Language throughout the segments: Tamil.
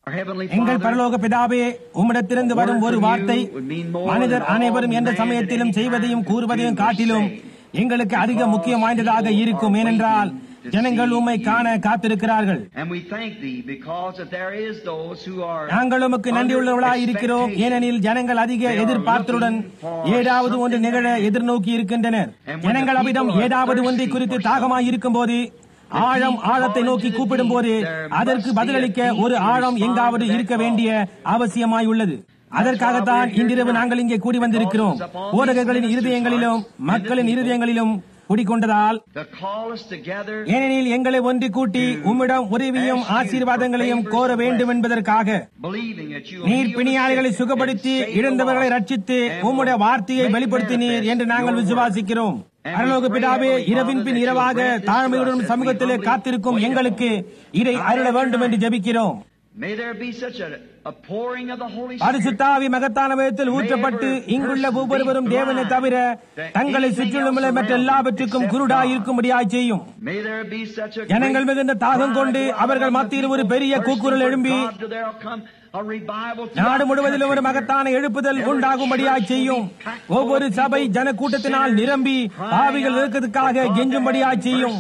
Our Heavenly எங்கள் Father, பரலோக பிதாவே உம்மிடத்திலிருந்து வரும் ஒரு வார்த்தை மனிதர் அனைவரும் எந்த சமயத்திலும் செய்வதையும் கூறுவதையும் காட்டிலும் எங்களுக்கு அதிக முக்கியம் வாய்ந்ததாக இருக்கும் ஏனென்றால் ஜனங்கள் உம்மை காண காத்திருக்கிறார்கள் and we thank Thee because that there is those who are நாங்கள் உமக்கு நன்றியுள்ளவர்களாய் இருக்கிறோம் ஏனெனில் ஜனங்கள் அதிக எதிர்பார்த்தலுடன் ஏதாவது ஒன்று நிகழ எதிர்நோக்கி இருக்கின்றனர் ஜனங்கள் அவிடம் ஏதாவது ஒன்றை குறித்து தாகமாய் இருக்கும் போது ஆழம் ஆழத்தை நோக்கி கூப்பிடும் போது அதற்கு பதிலளிக்க ஒரு ஆழம் எங்காவது இருக்க வேண்டிய அவசியமாய் உள்ளது அதற்காகத்தான் இன்றிரவு நாங்கள் இங்கே கூடி வந்திருக்கிறோம் ஊடகங்களின் இருதயங்களிலும் மக்களின் இருதயங்களிலும் குடிக்கொண்டதால் to call us together ஏனெனில் எங்களை ஒன்று கூட்டி உம்மிடம் உதவியும் ஆசீர்வாதங்களையும் கோர வேண்டும் என்பதற்காக believing that you will நீர் heal the பிணியாளிகளை sick சுகப்படுத்தி and save the இழந்தவர்களை lost. ரட்சித்து உம்முடைய வார்த்தையை வெளிப்படுத்தினீர் என்று நாங்கள் விசுவாசிக்கிறோம் பரலோக பிதாவே இரவின் பின் இரவாக தாழ்மையுடன் சமூகத்திலே காத்திருக்கும் எங்களுக்கு இதை அருள வேண்டும் என்று ஜெபிக்கிறோம் May there be such a, a pouring of the Holy Spirit பரிசுத்தாவி மகத்தான விதத்தில் ஊற்றப்பட்டு இங்குள்ள ஒவ்வொருவரும் தேவனை தவிர தங்களை சுற்றிலும் உள்ள மற்ற எல்லாவற்றுக்கும் குருடாய் இருக்கும்படியாய் செய்யும் May there be such a ஜனங்கள் great மிகுந்த தாகம் கொண்டு cry அவர்கள் மத்தியில் ஒரு பெரிய burst கூக்குரல் for எழும்பி God to there come a revival to நாடு our முழுவதிலும் ஒரு country. மகத்தான எழுப்புதல் உண்டாகும்படியாய் செய்யும் ஒவ்வொரு சபை ஜனக்கூட்டத்தினால் நிரம்பி பாவிகள் இருக்கிறதுக்காக கெஞ்சும்படியாய் செய்யும்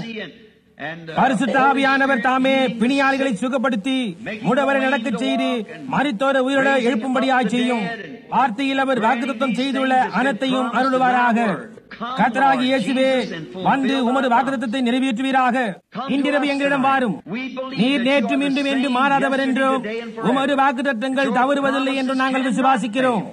பரிசுத்த ஆவியானவர் தாமே பிணியாளிகளை சுகப்படுத்தி முடவரை நடக்கச் செய்து மரித்தோர உயிரோட எழுப்பும்படியாய் செய்யும் வார்த்தையில் அவர் வாக்குத்தம் செய்துள்ள அனைத்தையும் அருள்வாராக கர்த்தராகி இயேசுவே வந்து உமது வாக்குத்தத்தை நிறைவேற்றுவீராக இன்றிரவு எங்களிடம் வாரும் நீர் நேற்றும் இன்றும் என்று மாறாதவர் என்றும் உமது வாக்குத்தத்தங்கள் தவறுவதில்லை என்று நாங்கள் விசுவாசிக்கிறோம்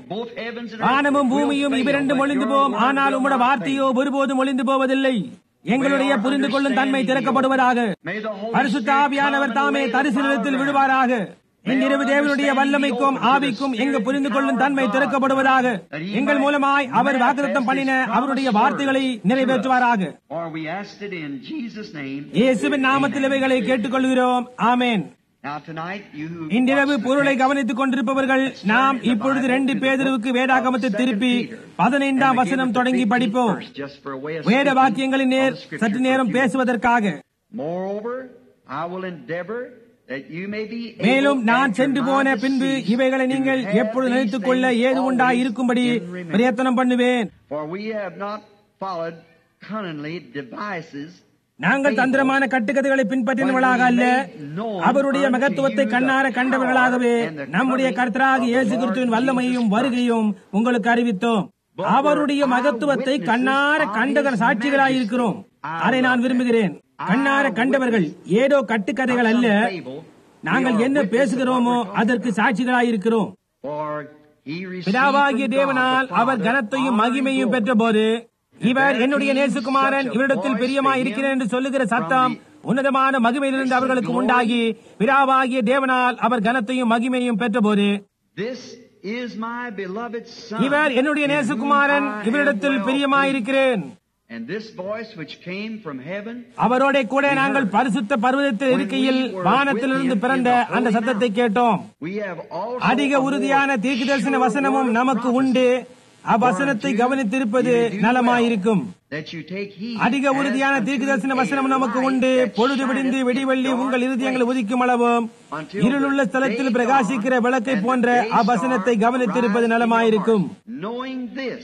வானமும் பூமியும் இவ்விரண்டும் ஒளிந்து போம் ஆனால் உம்முடைய வார்த்தையோ ஒருபோதும் ஒளிந்து போவதில்லை எங்களுடைய புரிந்து கொள்ளும் தன்மை திறக்கப்படுவதாக பரிசுத்த ஆவியானவர் தாமே தரிசு நிலத்தில் விழுவாராக இன்றிரவு தேவனுடைய வல்லமைக்கும் ஆவிக்கும் எங்க புரிந்து கொள்ளும் தன்மை திறக்கப்படுவதாக எங்கள் மூலமாய் அவர் வாக்குத்தம் பண்ணின அவருடைய வார்த்தைகளை நிறைவேற்றுவாராக For we asked it in Jesus' name. இயேசுவின் நாமத்தில் இவைகளை கேட்டுக்கொள்கிறோம் ஆமென் Now tonight, you who இன்றிரவு watch the பொருளை text, கவனித்துக் கொண்டிருப்பவர்கள் நாம் இப்பொழுது ரெண்டு பேதருக்கு வேதாகமத்தை திருப்பி பதினைந்தாம் and begin வசனம் with the தொடங்கி 15th படிப்போம் verse, just for a way of வேத speaking வாக்கியங்களின் நேர் of the scripture சற்று for a நேரம் few பேசுவதற்காக minutes. Moreover, I will endeavor that you may be able மேலும் நான் at your சென்று போன mind பின்பு deceased இவைகளை to நீங்கள் have எப்பொழுது these நினைத்துக் கொள்ள things ஏது உண்டாய் always இருக்கும்படி in remembrance. பிரயத்தனம் பண்ணுவேன் For we have not followed cunningly devices நாங்கள் தந்திரமான கட்டுக்கதைகளை பின்பற்றினவர்களாக அல்ல அவருடைய மகத்துவத்தை கண்ணார கண்டவர்களாகவே நம்முடைய கர்த்தராக இயேசு கிறிஸ்துவின் வல்லமையும் வருகையும் உங்களுக்கு அறிவித்தோம் அவருடைய மகத்துவத்தை கண்ணார கண்டவர் சாட்சிகளாய் இருக்கிறோம் அதை நான் விரும்புகிறேன் கண்ணார கண்டவர்கள் ஏதோ கட்டுக்கதைகள் அல்ல நாங்கள் என்ன பேசுகிறோமோ அதற்கு சாட்சிகளாய் இருக்கிறோம் For he received பிதாவாகிய from God தேவனால் the அவர் Father கனத்தையும் honor and மகிமையும் glory. பெற்றபோது இவர் என்னுடைய நேசுகுமாரன் இவரிடத்தில் பிரியமாய் இருக்கிறேன் என்று சொல்லுகிற சத்தம் உன்னதமான மகிமையிலிருந்து அவர்களுக்கு உண்டாகி பிதாவாகிய தேவனால் அவர் கனத்தையும் மகிமையும் பெற்றபோது This is my beloved son. இவர் என்னுடைய in whom நேசுகுமாரன் I am இவரிடத்தில் well பிரியமாயிருக்கிறேன் And this voice which came from heaven அவரோட கூட நாங்கள் பரிசுத்த பர்வதத்தில் இருக்கையில் வானத்திலிருந்து பிறந்த அந்த சத்தத்தை கேட்டோம் we have also அதிக a உறுதியான more தீர்க்கதரிசன sure வசனமும் word of நமக்கு prophecy. உண்டு அவ்வசனத்தை கவனித்திருப்பது நலமாயிருக்கும் That you take heed அதிக as உறுதியான unto தீர்க்கதரிசன a வசனம் நமக்கு light உண்டு that பொழுது shineth விடிந்து in வெடிவெள்ளி dark உங்கள் இருதயங்களை place. உதிக்கும் அளவும் Until இருளுள்ள the ஸ்தலத்தில் day பிரகாசிக்கிற dawn விளக்கை and போன்ற the day அவ்வசனத்தை star கவனித்திருப்பது rise in your நலமாயிருக்கும் heart. Knowing this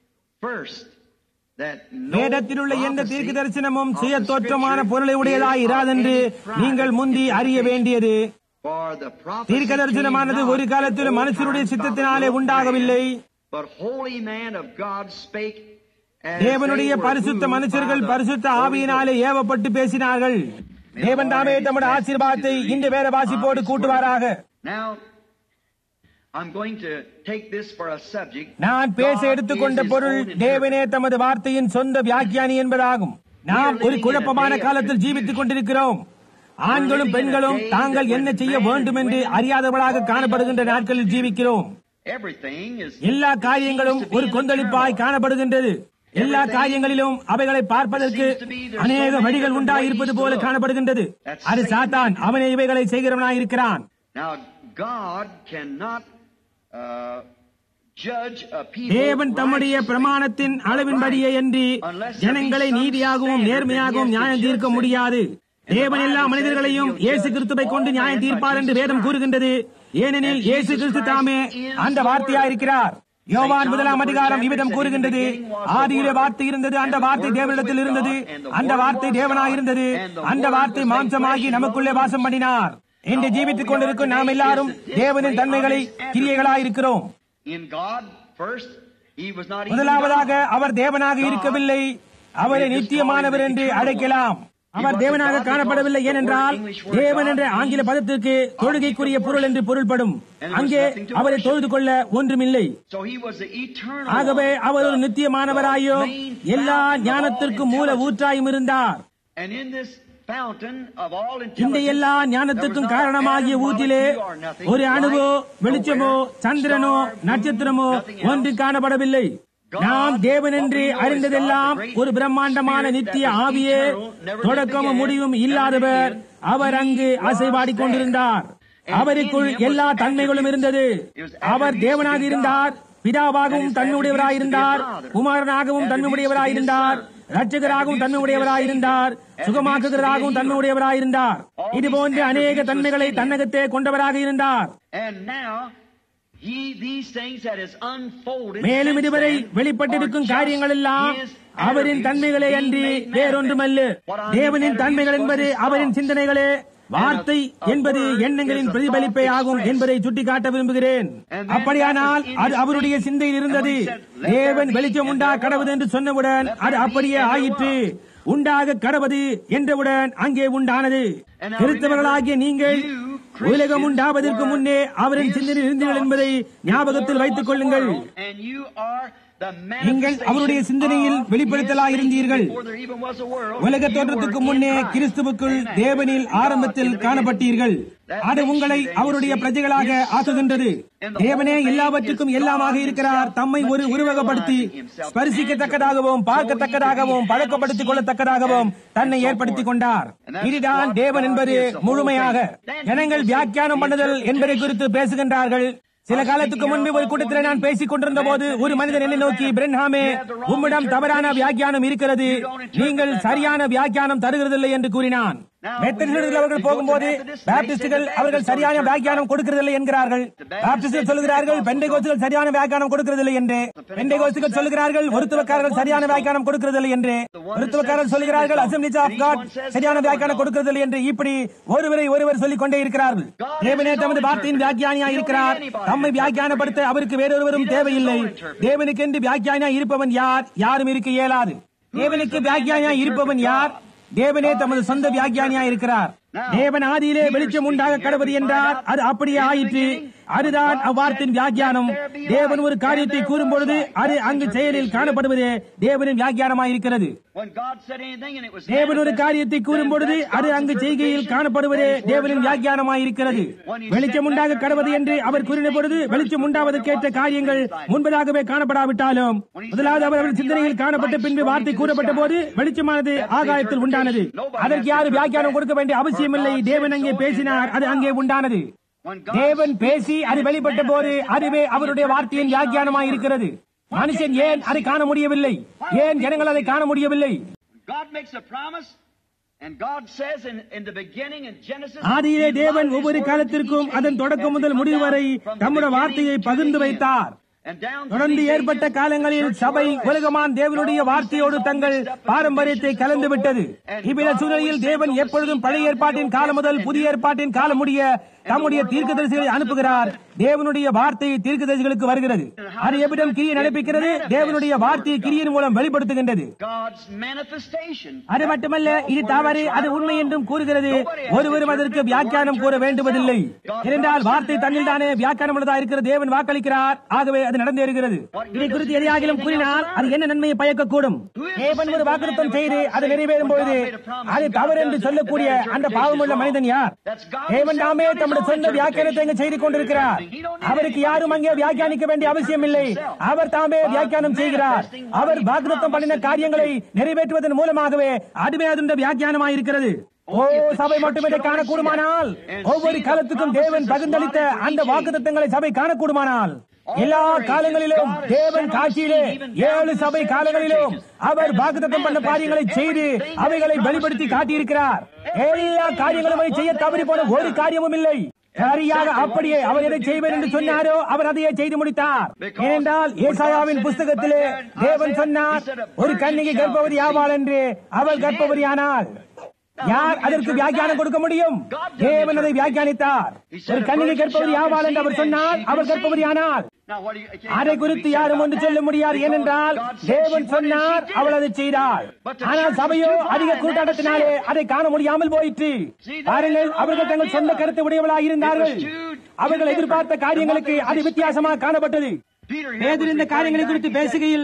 first that no வேதத்தில் உள்ள எந்த prophecy தீர்க்க தரிசனமும் of சுய the தோற்றமான Scripture பொருளை உடையதாய் is of இராதென்று any private நீங்கள் முந்தி அறிய வேண்டியது For the prophecy தீர்க்க தரிசனமானது came ஒரு not காலத்திலும் in old மனுஷருடைய times by the சித்தத்தினாலே will of உண்டாகவில்லை man, But holy man of God spake as தேவனுடைய they were பரிசுத்த moved மனுஷர்கள் by the பரிசுத்த Holy ஆவியினாலே ஏவப்பட்டு பேசினார்கள் தேவன் தாமே தம்முடைய ஆசீர்வாதத்தை இந்த வேத வாசிப்போடு கூட்டுவாராக Ghost. Now, I'm going to take this for a subject. நான் பேச God எடுத்துக்கொண்ட is his பொருள் own தேவனே தமது வார்த்தையின் சொந்த வியாக்கியானி என்பதாகும் நாம் ஒரு குழப்பமான காலத்தில் ஜீவித்துக் கொண்டிருக்கிறோம் ஆண்களும் பெண்களும் தாங்கள் என்ன செய்ய வேண்டும் என்று அறியாதவர்களாக காணப்படுகின்ற நாட்களில் ஜீவிக்கிறோம் Everything is எல்லா காரியங்களும் ஒரு கொந்தளிப்பாய் காணப்படுகின்றது எல்லா காரியங்களிலும் அவைகளை பார்ப்பதற்கு அநேக வழிகள் உண்டாயிருப்பது போல காணப்படுகின்றது அது சாத்தான் அவனே இவைகளை செய்கிறவனாயிருக்கிறான் Now, God cannot uh, judge a people தேவன் தம்முடைய righteously. பிரமாணத்தின் அளவின்படியே அன்றி ஜனங்களை நீதியாகவும் நேர்மையாகவும் நியாயம் தீர்க்க முடியாது தேவன் எல்லா மனிதர்களையும் இயேசு கிறிஸ்துவை கொண்டு நியாயம் தீர்ப்பார் என்று வேதம் கூறுகின்றது ஏனெனில் இயேசு கிறிஸ்து தாமே அந்த வார்த்தையா இருக்கிறார் யோவான் முதலாம் அதிகாரம் இவ்விதம் கூறுகின்றது ஆதியிலே வார்த்தை இருந்தது அந்த வார்த்தை தேவனிடத்தில் இருந்தது அந்த வார்த்தை தேவனாய் இருந்தது அந்த வார்த்தை மாம்சமாகி நமக்குள்ளே வாசம் பண்ணினார் இன்று ஜீவித்துக் கொண்டிருக்கும் நாம் எல்லாரும் தேவனின் தன்மைகளை கிரியைகளாய் இருக்கிறோம் In God, first, He was not even முதலாவதாக God. அவர் தேவனாக இருக்கவில்லை அவரை நித்தியமானவர் என்று அழைக்கலாம் அவர் தேவனாக காணப்படவில்லை ஏனென்றால் தேவன் என்ற ஆங்கில பதத்திற்கு தொழுகைக்குரிய பொருள் என்று பொருள்படும் அங்கே அவரை தொழுது கொள்ள ஒன்றுமில்லை So He was the eternal ஆகவே one. அவர் ஒரு நித்தியமானவராயும் எல்லா ஞானத்திற்கும் மூல ஊற்றாயும் இருந்தார் And in this fountain of all இந்த intelligence, எல்லா there was ஞானத்துக்கும் not an காரணமாகிய atom, ஊற்றிலே molecule, or nothing. ஒரு அணுவோ Light, வெளிச்சமோ nowhere, சந்திரனோ star, moon, நட்சத்திரமோ nothing else. ஒன்று காணப்படவில்லை நாம் தேவன் என்று அறிந்ததெல்லாம் ஒரு பிரம்மாண்டமான நித்திய ஆவியே தொடக்கமும் முடிவும் இல்லாதவர் அவர் அங்கு அசைவாடிக் கொண்டிருந்தார் அவருக்குள் எல்லா தன்மைகளும் இருந்தது அவர் தேவனாக இருந்தார் பிதாவாகவும் தன்மையுடையவராயிருந்தார் குமாரனாகவும் தன்மையுடையவராயிருந்தார் ரட்சகராகவும் தன்மையுடையவராயிருந்தார் சுகமாக்குகிறவராகவும் தன்மையுடையவராயிருந்தார் இது போன்ற அநேக தன்மைகளை தன்னகத்தே கொண்டவராக இருந்தார் And now, He, these things that is unfolded மேலும் since இதுவரை then வெளிப்பட்டிருக்கும் are just காரியங்கள் எல்லாம் His அவரின் attributes தன்மைகளே being அன்றி made வேறொன்றுமல்ல manifest. What are His தேவனின் தன்மைகள் attributes? என்பது Was His அவரின் thought. சிந்தனைகளே வார்த்தை என்பது எண்ணங்களின் பிரதிபலிப்பே ஆகும் என்பதை சுட்டிக்காட்ட விரும்புகிறேன் அப்படியானால் அது அவருடைய சிந்தையில் இருந்தது தேவன் வெளிச்சம் உண்டா கடவுது என்று சொன்னவுடன் அது அப்படியே ஆயிற்று உண்டாக கடவுது என்றவுடன் அங்கே உண்டானது கிறிஸ்தவர்களாகிய நீங்கள் உலகம் உண்டாவதற்கு முன்னே அவரின் சிந்தனை இருந்தீர்கள் என்பதை ஞாபகத்தில் வைத்துக் கொள்ளுங்கள் And you are the நீங்கள் அவருடைய சிந்தனையில் வெளிப்படுத்தலாய் இருந்தீர்கள் உலக தோற்றத்துக்கு முன்னே கிறிஸ்துவுக்குள் தேவனில் ஆரம்பத்தில் காணப்பட்டீர்கள் அது உங்களை அவருடைய பிரஜைகளாக ஆக்குகின்றது தேவனே எல்லாவற்றுக்கும் எல்லாமாக இருக்கிறார் தம்மை ஒரு உருவகப்படுத்தி ஸ்பரிசிக்கத்தக்கதாகவும் பார்க்கத்தக்கதாகவும் பழக்கப்படுத்திக் கொள்ளத்தக்கதாகவும் தன்னை ஏற்படுத்திக் கொண்டார் இதுதான் தேவன் என்பது முழுமையாக ஜனங்கள் வியாக்கியானம் பண்ணுதல் என்பதை குறித்து பேசுகின்றார்கள் சில காலத்துக்கு முன்பு ஒரு கூட்டத்தில் நான் பேசிக் கொண்டிருந்த போது ஒரு மனிதன் என்னை நோக்கி பிரன்ஹாமே உம்மிடம் தவறான வியாக்கியானம் இருக்கிறது நீங்கள் சரியான வியாக்கியானம் தருகிறதில்லை என்று கூறினான் மெத்தடிஸ்டுகள் அவர்கள் போகும்போது பாப்டிஸ்டுகள் அவர்கள் சரியான வியாக்கியானம் கொடுக்கிறதில்லை என்கிறார்கள் பாப்டிஸ்டுகள் சொல்லுகிறார்கள் பெண்டைகோஸ்டுகள் சரியான வியாக்கியானம் கொடுக்கிறதில்லை என்று பெண்டைகோஸ்டுகள் சொல்லுகிறார்கள் ஒருத்துவக்காரர்கள் சரியான வியாக்கியானம் கொடுக்கிறதில்லை என்று ஒருத்துவக்காரர்கள் சொல்லுகிறார்கள் அசம்பிளிஸ் ஆஃப் காட் சரியான வியாக்கியானம் கொடுக்கிறதில்லை என்று இப்படி ஒருவரை ஒருவர் சொல்லிக் கொண்டே இருக்கிறார்கள் தேவனே தமது வார்த்தையின் வியாக்கியானியா இருக்கிறார் தம்மை வியாக்கியானப்படுத்த அவருக்கு வேறொருவரும் தேவையில்லை தேவனுக்கென்று வியாக்கியானியா இருப்பவன் யார் யாரும் இருக்க இயலாது தேவனுக்கு வியாக்கியானியா இருப்பவன் யார் தேவனே தமது சொந்த வியாக்கியானியா இருக்கிறார் தேவன் ஆதியிலே வெளிச்சம் உண்டாக கடவுள் என்றார் அது அப்படியே ஆயிற்று அதுதான் அவ்வார்த்தின் வியாக்கியானம் தேவன் ஒரு காரியத்தை கூறும் பொழுது அது அங்கு செயலில் காணப்படுவதே தேவனின் வியாக்கியானமாயிருக்கிறது தேவன் ஒரு காரியத்தை கூறும் பொழுது அது அங்கு செய்கையில் காணப்படுவதே தேவனின் வியாக்கியானமாயிருக்கிறது வெளிச்சம் உண்டாக கடவுது என்று அவர் கூறின பொழுது வெளிச்சம் உண்டாவதற்கேற்ற காரியங்கள் முன்பதாகவே காணப்படாவிட்டாலும் முதலாவது அவர் அவரின் சிந்தனையில் காணப்பட்ட பின்பு வார்த்தை கூறப்பட்ட போது வெளிச்சமானது ஆகாயத்தில் உண்டானது அதற்கு யாரும் வியாக்கியானம் கொடுக்க வேண்டிய அவசியமில்லை தேவன் அங்கே பேசினார் அது அங்கே உண்டானது தேவன் பேசி அது வெளிப்பட்ட போது அதுவே அவருடைய வார்த்தையின் வியாக்கியானமாய் இருக்கிறது மனுஷன் ஏன் அதை காண முடியவில்லை ஏன் ஜனங்கள் அதை காண முடியவில்லை God makes a promise, and God says in, in the beginning in Genesis, ஆதியிலே He தேவன் loved His ஒவ்வொரு word to காலத்திற்கும் each அதன் age, தொடக்கம் and முதல் to முடிவு come வரை down from the தம்முடைய beginning வார்த்தையை to the பகிர்ந்து end. வைத்தார் And down to தொடர்ந்து these ஏற்பட்ட ages, காலங்களில் the church சபை world has உலகமான் தேவனுடைய all வார்த்தையோடு these things தங்கள் all mixed up with பாரம்பரியத்தை traditions கலந்து and so விட்டது forth. And இவ்வித God சூழலில் always தேவன் sends எப்பொழுதும் those பழைய seeds ஏற்பாட்டின் down காலம் to முதல் the Old புதிய ஏற்பாட்டின் காலம் முடிய தம்முடைய தீர்க்கதரிசிகளை அனுப்புகிறார் தேவனுடைய வார்த்தை தீர்க்கதரிசிகளுக்கு வருகிறது அது எவ்விடம் கிரியை நடப்பிக்கிறது தேவனுடைய வார்த்தையை கிரியின் மூலம் வெளிப்படுத்துகின்றது God's manifestation. அது மட்டுமல்ல இது தவறு அது உண்மை என்றும் கூறுகிறது ஒருவரும் அதற்கு வியாக்கியானம் கூற வேண்டுவதில்லை ஏனென்றால் வார்த்தை தன்னில் தானே வியாக்கியானம் உள்ளதா இருக்கிற தேவன் வாக்களிக்கிறார் ஆகவே அது நடந்தேறுகிறது இதை குறித்து எதையாகிலும் கூறினால் அது என்ன நன்மையை பயக்கக்கூடும் தேவன் ஒரு வாக்குத்தம் செய்து அது நிறைவேறும் பொழுது அது தவறு என்று சொல்லக்கூடிய அந்த பாவமுள்ள மனிதன் யார் தேவன் தாமே தம்முடைய சொந்த வியாக்கியானத்தை இங்கு செய்து கொண்டிருக்கிறார் அவருக்கு யாரும் அங்கே வியாக்கியானிக்க வேண்டிய அவசியம் இல்லை அவர் தாமே வியாக்கியானம் செய்கிறார் அவர் வாக்குத்தம் பண்ணின காரியங்களை நிறைவேற்றுவதன் மூலமாகவே அதுவே அதனுடைய வியாக்கியானமாக இருக்கிறது ஓ சபை மட்டும் இதை காணக்கூடுமானால் ஒவ்வொரு காலத்துக்கும் தேவன் பகிர்ந்தளித்த அந்த வாக்குத்தத்தங்களை சபை காணக்கூடுமானால் எல்லா காலங்களிலும் தேவன் காட்சியிலே ஏழு சபை காலங்களிலும் அவர் வாக்குத்தத்தம் பண்ண காரியங்களை செய்து அவைகளை வெளிப்படுத்தி காட்டியிருக்கிறார் எல்லா காரியங்களும் அதை செய்ய தவறி போன ஒரு காரியமும் இல்லை சரியாக அப்படியே அவர் எதை செய்வார் என்று சொன்னாரோ அவர் அதையே செய்து முடித்தார் ஏனென்றால் ஏசாயாவின் புஸ்தகத்திலே தேவன் சொன்னார் ஒரு கண்ணிகை கர்ப்பவதி ஆவாள் என்று அவள் கர்ப்பவதியானாள் யார் அதற்கு வியாக்கியானம் கொடுக்க முடியும் தேவன் அதை வியாக்கியானித்தார் ஒரு கண்ணிகை கற்பவதி ஆவாள் என்று அவர் சொன்னார் அவர் கற்பவதி ஆனால் அதை குறித்து யாரும் ஒன்று சொல்ல முடியாது ஏனென்றால் தேவன் சொன்னார் அவள் அதை செய்தாள் ஆனால் சபையோ அதிக கூட்டாட்டத்தினாலே அதை காண முடியாமல் போயிற்று பாருங்கள் அவர்கள் தங்கள் சொந்த கருத்து உடையவளாக இருந்தார்கள் அவர்கள் எதிர்பார்த்த காரியங்களுக்கு அது வித்தியாசமாக காணப்பட்டது பேதர் இந்த காரியங்களை குறித்து பேசுகையில்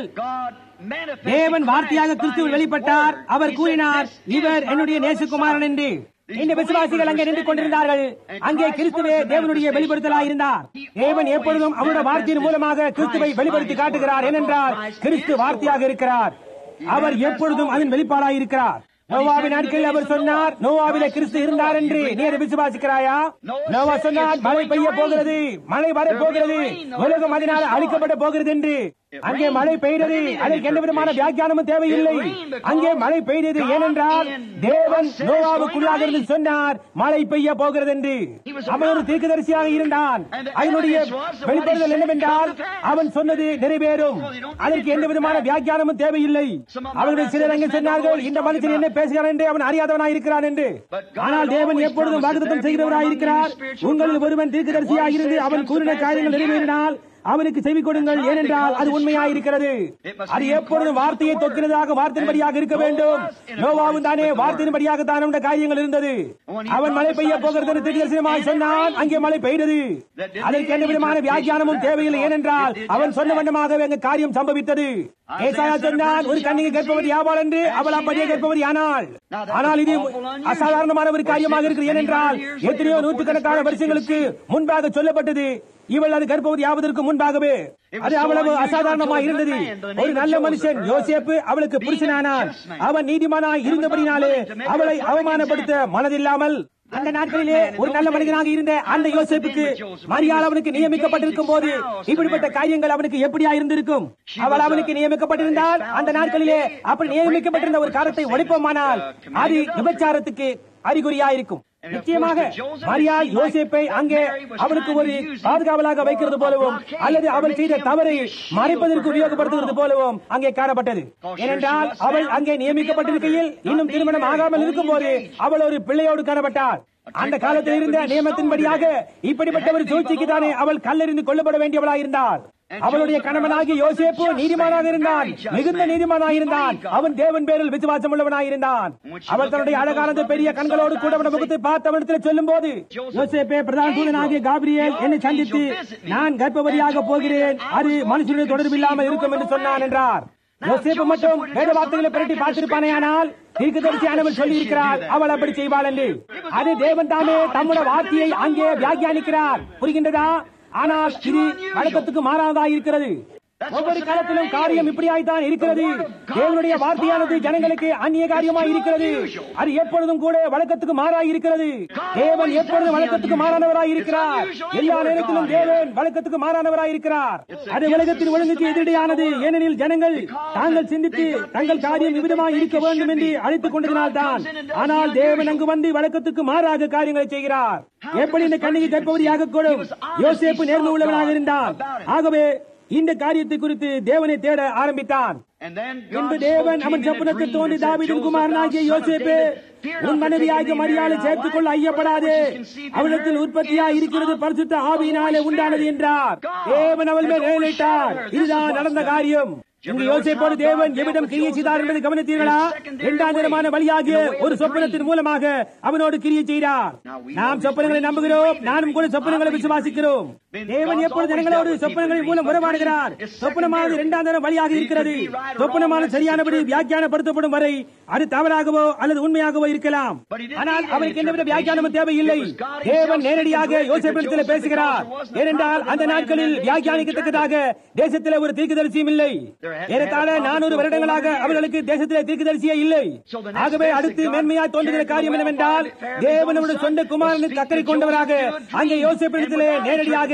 தேவன் வார்த்தையாக கிறிஸ்துவில் வெளிப்பட்டார் அவர் கூறினார் இவர் என்னுடைய நேசகுமாரன் என்று இந்த விசுவாசிகள் அங்கே நின்று கொண்டிருந்தார்கள் அங்கே கிறிஸ்துவே தேவனுடைய வெளிப்படுத்தலாக இருந்தார் தேவன் எப்பொழுதும் அவருடைய வார்த்தையின் மூலமாக கிறிஸ்துவை வெளிப்படுத்தி காட்டுகிறார் ஏனென்றால் கிறிஸ்து வார்த்தையாக இருக்கிறார் அவர் எப்பொழுதும் அதன் வெளிப்பாடாக இருக்கிறார் நோவாவின் நாட்களில் அவர் சொன்னார் நோவாவில கிறிஸ்து இருந்தார் என்று நீ அதை விசுவாசிக்கிறாயா நோவா சொன்னார் மழை பெய்ய போகிறது மழை வர போகிறது உலகம் அதனால் அழிக்கப்பட போகிறது என்று அங்கே மழை பெய்தது அதற்கு எந்த விதமான வியாக்கியானமும் தேவையில்லை அங்கே மழை பெய்தது ஏனென்றால் தேவன் நோவாவுக்குள்ளாக இருந்து சொன்னார் மழை பெய்ய போகிறது என்று அவன் ஒரு தீர்க்கதரிசியாக இருந்தான் அதனுடைய வெளிப்படுதல் என்னவென்றால் அவன் சொன்னது நிறைவேறும் அதற்கு எந்த விதமான வியாக்கியானமும் தேவையில்லை அவர்கள் சிலர் அங்கே சொன்னார்கள் இந்த மனுஷன் என்ன பேசுகிறான் என்று அவன் அறியாதவனாய் இருக்கிறான் என்று ஆனால் தேவன் எப்பொழுதும் வாக்குத்தம் செய்கிறவராய் இருக்கிறார் உங்களில் ஒருவன் தீர்க்கதரிசியாக இருந்து அவன் கூறின காரியங்கள் நிறைவேறினால் அவனுக்கு செவி கொடுங்கள் ஏனென்றால் அது உண்மையாக இருக்கிறது அது எப்பொழுதும் வார்த்தையை தொக்கிறதாக வார்த்தையின்படியாக இருக்க வேண்டும் நோவாவும் தானே வார்த்தையின்படியாக தான் அவனுடைய காரியங்கள் இருந்தது அவன் மழை பெய்ய போகிறது என்று தீர்க்கதரிசனமாய் சொன்னான் அங்கே மழை பெய்தது அதற்கு எந்த விதமான வியாக்கியானமும் தேவையில்லை ஏனென்றால் அவன் சொன்ன வண்ணமாகவே அங்கு காரியம் சம்பவித்தது ஏசாயா சொன்னான் ஒரு கண்ணிகை கேட்பவர் யாவாள் என்று அவள் அப்படியே கேட்பவர் ஆனால் ஆனால் இது அசாதாரணமான ஒரு காரியமாக இருக்கிறது ஏனென்றால் எத்தனையோ நூற்றுக்கணக்கான வருஷங்களுக்கு முன்பாக சொல்லப்பட்டது இவள் அது கர்ப்பவதி ஆவதற்கு முன்பாகவே அது அவ்வளவு அசாதாரணமா இருந்தது ஒரு நல்ல மனுஷன் யோசேப்பு அவளுக்கு புருஷனானான் அவன் நீதிமானாய் இருந்தபடினாலே அவளை அவமானப்படுத்த மனதில்லாமல் அந்த நாட்களிலே ஒரு நல்ல மனிதனாக இருந்த அந்த யோசேப்புக்கு மரியாள் அவனுக்கு நியமிக்கப்பட்டிருக்கும் போது இப்படிப்பட்ட காரியங்கள் அவனுக்கு எப்படியா இருந்திருக்கும் அவள் அவனுக்கு நியமிக்கப்பட்டிருந்தால் அந்த நாட்களிலே அப்படி நியமிக்கப்பட்டிருந்த ஒரு காரத்தை ஒழிப்போமானால் அது விபச்சாரத்துக்கு அறிகுறியா இருக்கும் நிச்சயமாக மரியா யோசேப்பை அங்கே அவனுக்கு ஒரு பாதுகாவலாக வைக்கிறது போலவும் அல்லது அவள் செய்த தவறை மறைப்பதற்கு உபயோகப்படுத்துகிறது போலவும் அங்கே காணப்பட்டது ஏனென்றால் அவள் அங்கே நியமிக்கப்பட்டிருக்கையில் இன்னும் திருமணம் ஆகாமல் இருக்கும் போது அவள் ஒரு பிள்ளையோடு காணப்பட்டாள் அந்த காலத்தில் இருந்த நியமத்தின்படியாக இப்படிப்பட்ட ஒரு சூழ்ச்சிக்கு தானே அவள் கல்லறிந்து கொல்லப்பட வேண்டியவளாக இருந்தாள் அவளுடைய கணவனாகிய யோசேப்பு நீதிமானாக இருந்தான் மிகுந்த நீதிமானாக இருந்தான் அவன் தேவன் பேரில் விசுவாசம் உள்ளவனாக இருந்தான் அவள் தன்னுடைய அழகானது பெரிய கண்களோடு கூட அவன முகத்தை பார்த்து அவனிடத்தில் சொல்லும் போது யோசேப்பே பிரதான தூதனாகிய காபிரியல் என்னை சந்தித்து நான் கர்ப்பவதியாக போகிறேன் அது மனுஷனுடைய தொடர்பு இல்லாமல் இருக்கும் என்று சொன்னான் என்றார் யோசேப்பு மட்டும் வேத வார்த்தைகளை புரட்டி பார்த்திருப்பானேயானால் தீர்க்கதரிசியானவள் சொல்லி இருக்கிறார் அவள் அப்படி செய்வாள் என்று அது தேவன் தாமே தம்முடைய வார்த்தையை அங்கே வியாக்கியானிக்கிறார் புரிகின்றதா ஆனால் இது வழக்கத்துக்கு மாறாததா இருக்கிறது ஒவ்வொரு காலத்திலும் காரியம் இப்படியாய்த்தான் இருக்கிறது தேவனுடைய வார்த்தையானது ஜனங்களுக்கு அந்நிய காரியமாய் இருக்கிறது அது எப்பொழுதும் கூட வழக்கத்துக்கு மாறாய் இருக்கிறது தேவன் எப்பொழுதும் வழக்கத்துக்கு மாறானவராய் இருக்கிறார் எல்லா நேரத்திலும் தேவன் வழக்கத்துக்கு மாறானவராய் இருக்கிறார் அது உலகத்தின் ஒழுங்குக்கு எதிரடியானது ஏனெனில் ஜனங்கள் தாங்கள் சிந்தித்து தங்கள் காரியம் விவிதமாய் இருக்க வேண்டும் என்று அழைத்துக் கொண்டதினால்தான் ஆனால் தேவன் அங்கு வந்து வழக்கத்துக்கு மாறாக காரியங்களை செய்கிறார் எப்படி இந்த கண்ணிகை கற்பவதியாக கூடும் யோசேப்பு நேர்மை உள்ளவனாக இருந்தான் ஆகவே இந்த காரியத்தை குறித்து தேவனை தேட ஆரம்பித்தான் பின்பு தேவன் அவன் சொப்பனத்தில் தோன்றி தாவிதின் குமாரனாகிய யோசேப்பு உன் மனைவியாகிய மரியாதை சேர்த்துக் கொள்ள ஐயப்படாதே அவளிடத்தில் உற்பத்தியா இருக்கிறது பரிசுத்த ஆவியினாலே உண்டானது என்றார் தேவன் அவள் மேல் வேலையிட்டார் இதுதான் நடந்த காரியம் இங்கு யோசிப்போடு தேவன் எவ்விடம் கிரியை செய்தார் என்பதை கவனித்தீர்களா இரண்டாம் தினமான வழியாகிய ஒரு சொப்பனத்தின் மூலமாக அவனோடு கிரியை செய்தார் நாம் சொப்பனங்களை நம்புகிறோம் நானும் கூட சொப்பனங்களை விசுவாசிக்கிறோம் தேவன் எப்பொழுது ஜனங்களோடு சொப்பனங்களின் மூலம் உறவாடுகிறார் சொப்பனமானது இரண்டாம் தினம் வழியாக இருக்கிறது சொப்பனமானது சரியானபடி வியாக்கியானப்படுத்தப்படும் வரை அது தவறாகவோ அல்லது உண்மையாகவோ இருக்கலாம் ஆனால் அவருக்கு எந்தவித வியாக்கியானமும் தேவையில்லை தேவன் நேரடியாக யோசிப்பிடத்தில் பேசுகிறார் ஏனென்றால் அந்த நாட்களில் வியாக்கியானிக்கத்தக்கதாக தேசத்தில் ஒரு தீர்க்கதரிசியும் இல்லை ஏறத்தாழ நானூறு வருடங்களாக அவர்களுக்கு தேசத்திலே தீர்க்கதரிசியே இல்லை ஆகவே அடுத்து மேன்மையாய் தோன்றுகிற காரியம் என்னவென்றால் தேவனுடைய சொந்த குமாரனுக்கு அக்கறை கொண்டவராக அங்கே யோசிப்பிடத்திலே நேரடியாக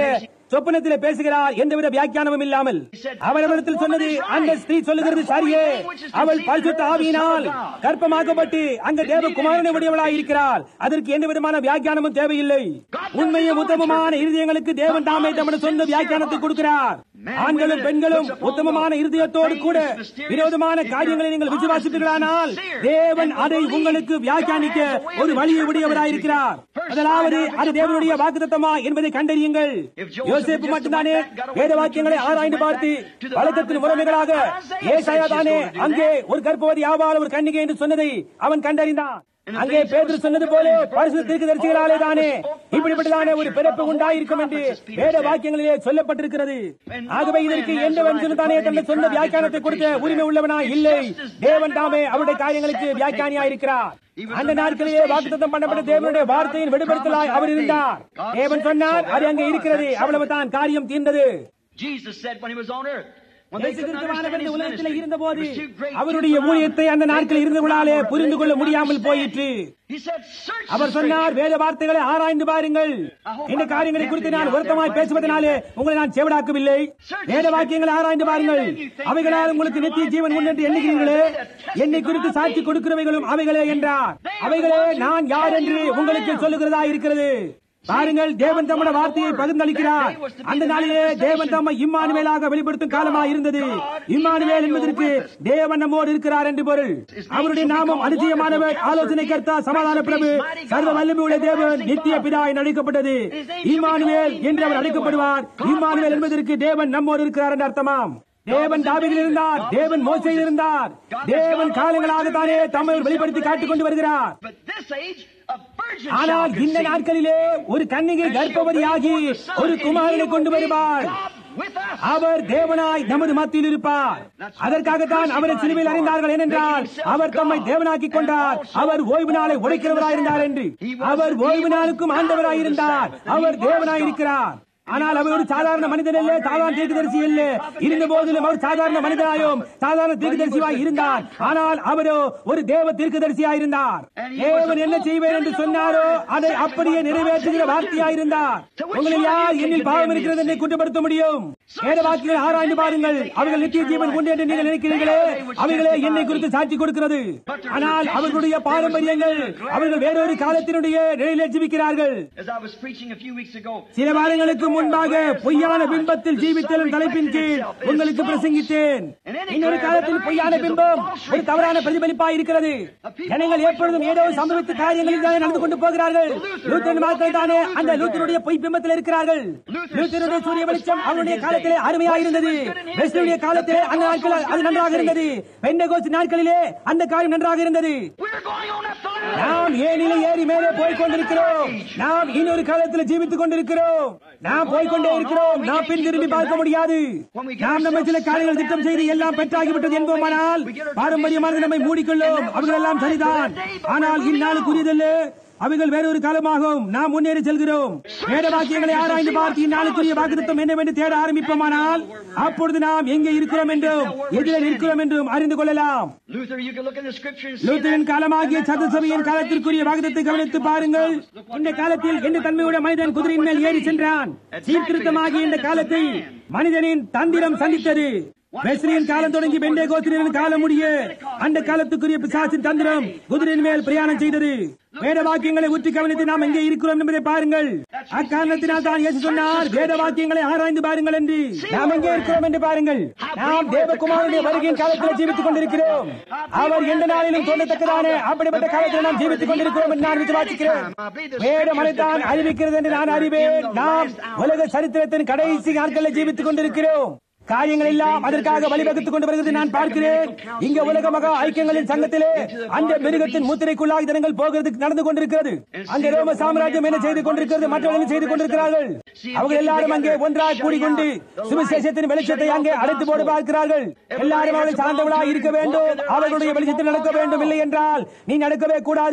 சொப்பனத்திலே பேசுகிறார் எந்தவித வியாக்கியானமும் இல்லாமல் அவரிடத்தில் சொன்னது அந்த ஸ்திரீ சொல்லுகிறது சரியே அவள் பரிசுத்த ஆவியினால் கற்பமாக்கப்பட்டு அங்க தேவகுமாரனை உடையவளாய் இருக்கிறாள் அதற்கு எந்த விதமான வியாக்கியானமும் தேவையில்லை உண்மையும் உத்தமமான இருதயங்களுக்கு தேவன் தாமே தமது சொந்த வியாக்கியானத்தை கொடுக்கிறார் ஆண்களும் பெண்களும் உத்தமமான இருதயத்தோடு கூட விரோதமான காரியங்களை நீங்கள் விசுவாசிப்பீர்களானால் தேவன் அதை உங்களுக்கு வியாக்கியானிக்க ஒரு வழியை உடையவராயிருக்கிறார் முதலாவது அது தேவனுடைய வாக்குத்தத்தமா என்பதை கண்டறியுங்கள் யோசேப்பு மட்டும்தானே வேத வாக்கியங்களை ஆராய்ந்து பார்த்து வழக்கத்தின் முறைமைகளாக ஏசாயா தானே அங்கே ஒரு கர்ப்பவதி ஆவால் ஒரு கன்னிகை என்று சொன்னதை அவன் கண்டறிந்தான் அங்கே பேதர் சொன்னது போல பரிசு தீர்க்கதரிசிகளாலே தானே இப்படிப்பட்டதான ஒரு பிறப்பு உண்டாயிருக்கும் என்று வேத வாக்கியங்களிலே சொல்லப்பட்டிருக்கிறது ஆகவே இதற்கு எந்த வஞ்சனும் தானே தன்னை சொந்த வியாக்கியானத்தை கொடுக்க உரிமை உள்ளவனா இல்லை தேவன் தாமே அவருடைய காரியங்களுக்கு வியாக்கியானியா இருக்கிறார் அந்த நாட்களிலே வாக்குத்தம் பண்ணப்பட்ட தேவனுடைய வார்த்தையின் வெளிப்படுத்தலாய் அவர் இருந்தார் தேவன் சொன்னார் அது அங்கே இருக்கிறது அவ்வளவுதான் காரியம் தீர்ந்தது Jesus said when he was on earth, when they இயேசு couldn't கிறிஸ்துவானவர் understand இந்த his உலகத்தில் ministry, இருந்தபோது it was too great அவருடைய for them to ஊழியத்தை அந்த comprehend. நாட்களில் இருந்தவர்களாலே புரிந்து கொள்ள முடியாமல் போயிற்று He said, search the அவர் சொன்னார் வேத வார்த்தைகளை ஆராய்ந்து பாருங்கள் இந்த காரியங்களை குறித்து நான் வருத்தமாய் பேசுவதனாலே உங்களை நான் செவிடாக்கவில்லை வேத வாக்கியங்களை ஆராய்ந்து பாருங்கள் அவைகளால் உங்களுக்கு நித்திய ஜீவன் உண்டு என்று எண்ணுகிறீர்களே என்னை குறித்து சாட்சி கொடுக்கிறவைகளும் அவைகளே என்றார் அவைகளே நான் யார் என்று உங்களுக்கு சொல்லுகிறதா இருக்கிறது பாருங்கள் தேவன் தம்முடைய வார்த்தையை பகிர்ந்தளிக்கிறார் அந்த நாளிலே தேவன் தம்மை இம்மானுவேலாக வெளிப்படுத்தும் காலமாக இருந்தது இம்மானுவேல் என்பதற்கு தேவன் நம்மோடு இருக்கிறார் என்று பொருள் அவருடைய நாமம் அதிசயமானவர் ஆலோசனை கர்த்தா சமாதான பிரபு சர்வ வல்லமையுள்ள தேவன் நித்திய பிதா என்று அழைக்கப்பட்டது இம்மானுவேல் என்று அவர் அழைக்கப்படுவார் இம்மானுவேல் என்பதற்கு தேவன் நம்மோடு இருக்கிறார் என்று அர்த்தமாம் தேவன் தாவிதில் இருந்தார் தேவன் மோசையில் இருந்தார் தேவன் காலங்களாக தானே தம்மை வெளிப்படுத்தி காட்டிக் கொண்டு வருகிறார் But this age, a virgin ஆனால் shall இந்த conceive. நாட்களிலே ஒரு கன்னிகை கர்ப்பவதியாகி ஒரு குமாரனை கொண்டு வருவார் with us. அவர் தேவனாய் நமது மத்தியில் இருப்பார் அதற்காகத்தான் அவரை சிலுவையில் அறிந்தார்கள் ஏனென்றால் அவர் தம்மை தேவனாக்கிக் கொண்டார் அவர் ஓய்வு நாளை உடைக்கிறவராயிருந்தார் என்று அவர் ஓய்வு நாளுக்கும் ஆண்டவராயிருந்தார் அவர் தேவனாயிருக்கிறார் ஆனால் அவர் ஒரு சாதாரண மனிதன் அல்ல சாதாரண தீர்க்கதரிசி அல்ல இருந்த போதிலும் அவர் சாதாரண மனிதனாயும் சாதாரண தீர்க்கதரிசியாய் இருந்தார் ஆனால் அவரோ ஒரு தேவ தீர்க்கதரிசியாய் இருந்தார் தேவன் என்ன செய்வேன் என்று சொன்னாரோ அதை அப்படியே நிறைவேற்றுகிற வார்த்தையாயிருந்தார் உங்களில் யார் என்னில் பாவம் இருக்கிறது என்று குற்றப்படுத்த முடியும் வேத வாக்கியங்களை ஆராய்ந்து பாருங்கள் அவர்கள் நித்திய ஜீவன் உண்டு என்று நீங்கள் நினைக்கிறீர்களே அவைகளே என்னை குறித்து சாட்சி கொடுக்கிறது ஆனால் அவர்களுடைய பாரம்பரியங்கள் அவர்கள் வேறொரு காலத்தினுடைய நிலையிலே ஜீவிக்கிறார்கள் As I was preaching a few weeks ago, சில வாரங்களுக்கு முன்பாக பொய்யான பிம்பத்தில் ஜீவித்தலும் தலைப்பின் கீழ் உங்களுக்கு பிரசங்கித்தேன் இன்னொரு காலத்தில் பொய்யான பிம்பம் ஒரு தவறான பிரதிபலிப்பாய் இருக்கிறது ஜனங்கள் எப்பொழுதும் ஏதோ சம்பவித்த காரியங்களில் தானே நடந்து கொண்டு போகிறார்கள் லூத்தன் மக்கள் தானே அந்த லூத்தனுடைய பொய் பிம்பத்தில் இருக்கிறார்கள் லூத்தனுடைய சூரிய வெளிச்சம் அவருடைய காலத்திலே அருமையாக இருந்தது வெஸ்டனுடைய காலத்திலே அந்த நாட்கள் அது நன்றாக இருந்தது பெண்டகோஸ் நாட்களிலே அந்த காரியம் நன்றாக இருந்தது we're going on up the ladder. நாம் ஏனிலே ஏறி மேலே போய் கொண்டிருக்கிறோம் நாம் இன்னொரு காலத்தில் ஜீவித்துக் கொண்டிருக்கிறோம் நாம் போய் கொண்டே இருக்கிறோம் நாம் பின் திரும்பி பார்க்க முடியாது நாம் நம்ம சில காரியங்கள் திட்டம் செய்து எல்லாம் பெற்றாகிவிட்டது என்போமானால் பாரம்பரியமாக நம்மை மூடிக்கொள்ளும் அவர்கள் எல்லாம் சரிதான் ஆனால் இந்நாளுக்குரியதல்ல அவைகள் வேறொரு காலமாகும் நாம் முன்னேறி செல்கிறோம் வேத வாக்கியங்களை ஆராய்ந்து பார்த்து இந்நாளுக்குரிய வாக்குத்தம் என்னவென்று தேட ஆரம்பிப்போமானால் அப்பொழுது நாம் எங்கே இருக்கிறோம் என்றும் எதிரே நிற்கிறோம் என்றும் அறிந்து கொள்ளலாம் Luther, you can look in the scripture and see லூத்தரின் that. காலமாகிய And that சதுசபையின் was காலத்திற்குரிய வாக்குத்தத்தை கவனித்து பாருங்கள் இந்த காலத்தில் எந்த தன்மையுடைய மனிதன் குதிரையின் மேல் ஏறி சென்றான் சீர்திருத்தமாகிய இந்த காலத்தை மனிதனின் தந்திரம் சந்தித்தது வெஸ்ரியின் காலம் தொடங்கி பெண்டே கோத்திரின் காலம் முடிய அந்த காலத்துக்குரிய பிசாசின் தந்திரம் குதிரையின் மேல் பிரயாணம் செய்தது வேத வாக்கியங்களை உற்றி கவனித்து நாம் எங்கே இருக்கிறோம் என்பதை பாருங்கள் அக்காரணத்தினால் தான் இயேசு சொன்னார் வேத வாக்கியங்களை ஆராய்ந்து பாருங்கள் என்று நாம் எங்கே இருக்கிறோம் என்று பாருங்கள் நாம் தேவகுமாரனுடைய வருகையின் காலத்தில் ஜீவித்துக் கொண்டிருக்கிறோம் அவர் எந்த நாளிலும் தோன்றத்தக்கதான அப்படிப்பட்ட காலத்தில் நாம் ஜீவித்துக் கொண்டிருக்கிறோம் என்று நான் விசுவாசிக்கிறேன் வேதம் அனைத்தான் அறிவிக்கிறது என்று நான் அறிவேன் நாம் உலக சரித்திரத்தின் கடைசி நாட்களில் ஜீவித்துக் கொண்டிருக்கிறோம் காரியங்கள் எல்லாம் அதற்காக வழிவகுத்துக் கொண்டு வருகிறது நான் பார்க்கிறேன் இங்க உலக மகா ஐக்கியங்களின் சங்கத்திலே அந்த மிருகத்தின் முத்திரைக்குள்ளாக ஜனங்கள் போகிறது நடந்து கொண்டிருக்கிறது அங்கே ரோம சாம்ராஜ்யம் என்ன செய்து கொண்டிருக்கிறது மற்றவர்கள் செய்து கொண்டிருக்கிறார்கள் அவர்கள் எல்லாரும் அங்கே ஒன்றாக கூடிக்கொண்டு சுவிசேஷத்தின் வெளிச்சத்தை அங்கே அடைத்து போடு பார்க்கிறார்கள் எல்லாரும் அவளை சார்ந்தவளாக இருக்க வேண்டும் அவர்களுடைய வெளிச்சத்தில் நடக்க வேண்டும் இல்லை என்றால் நீ நடக்கவே கூடாது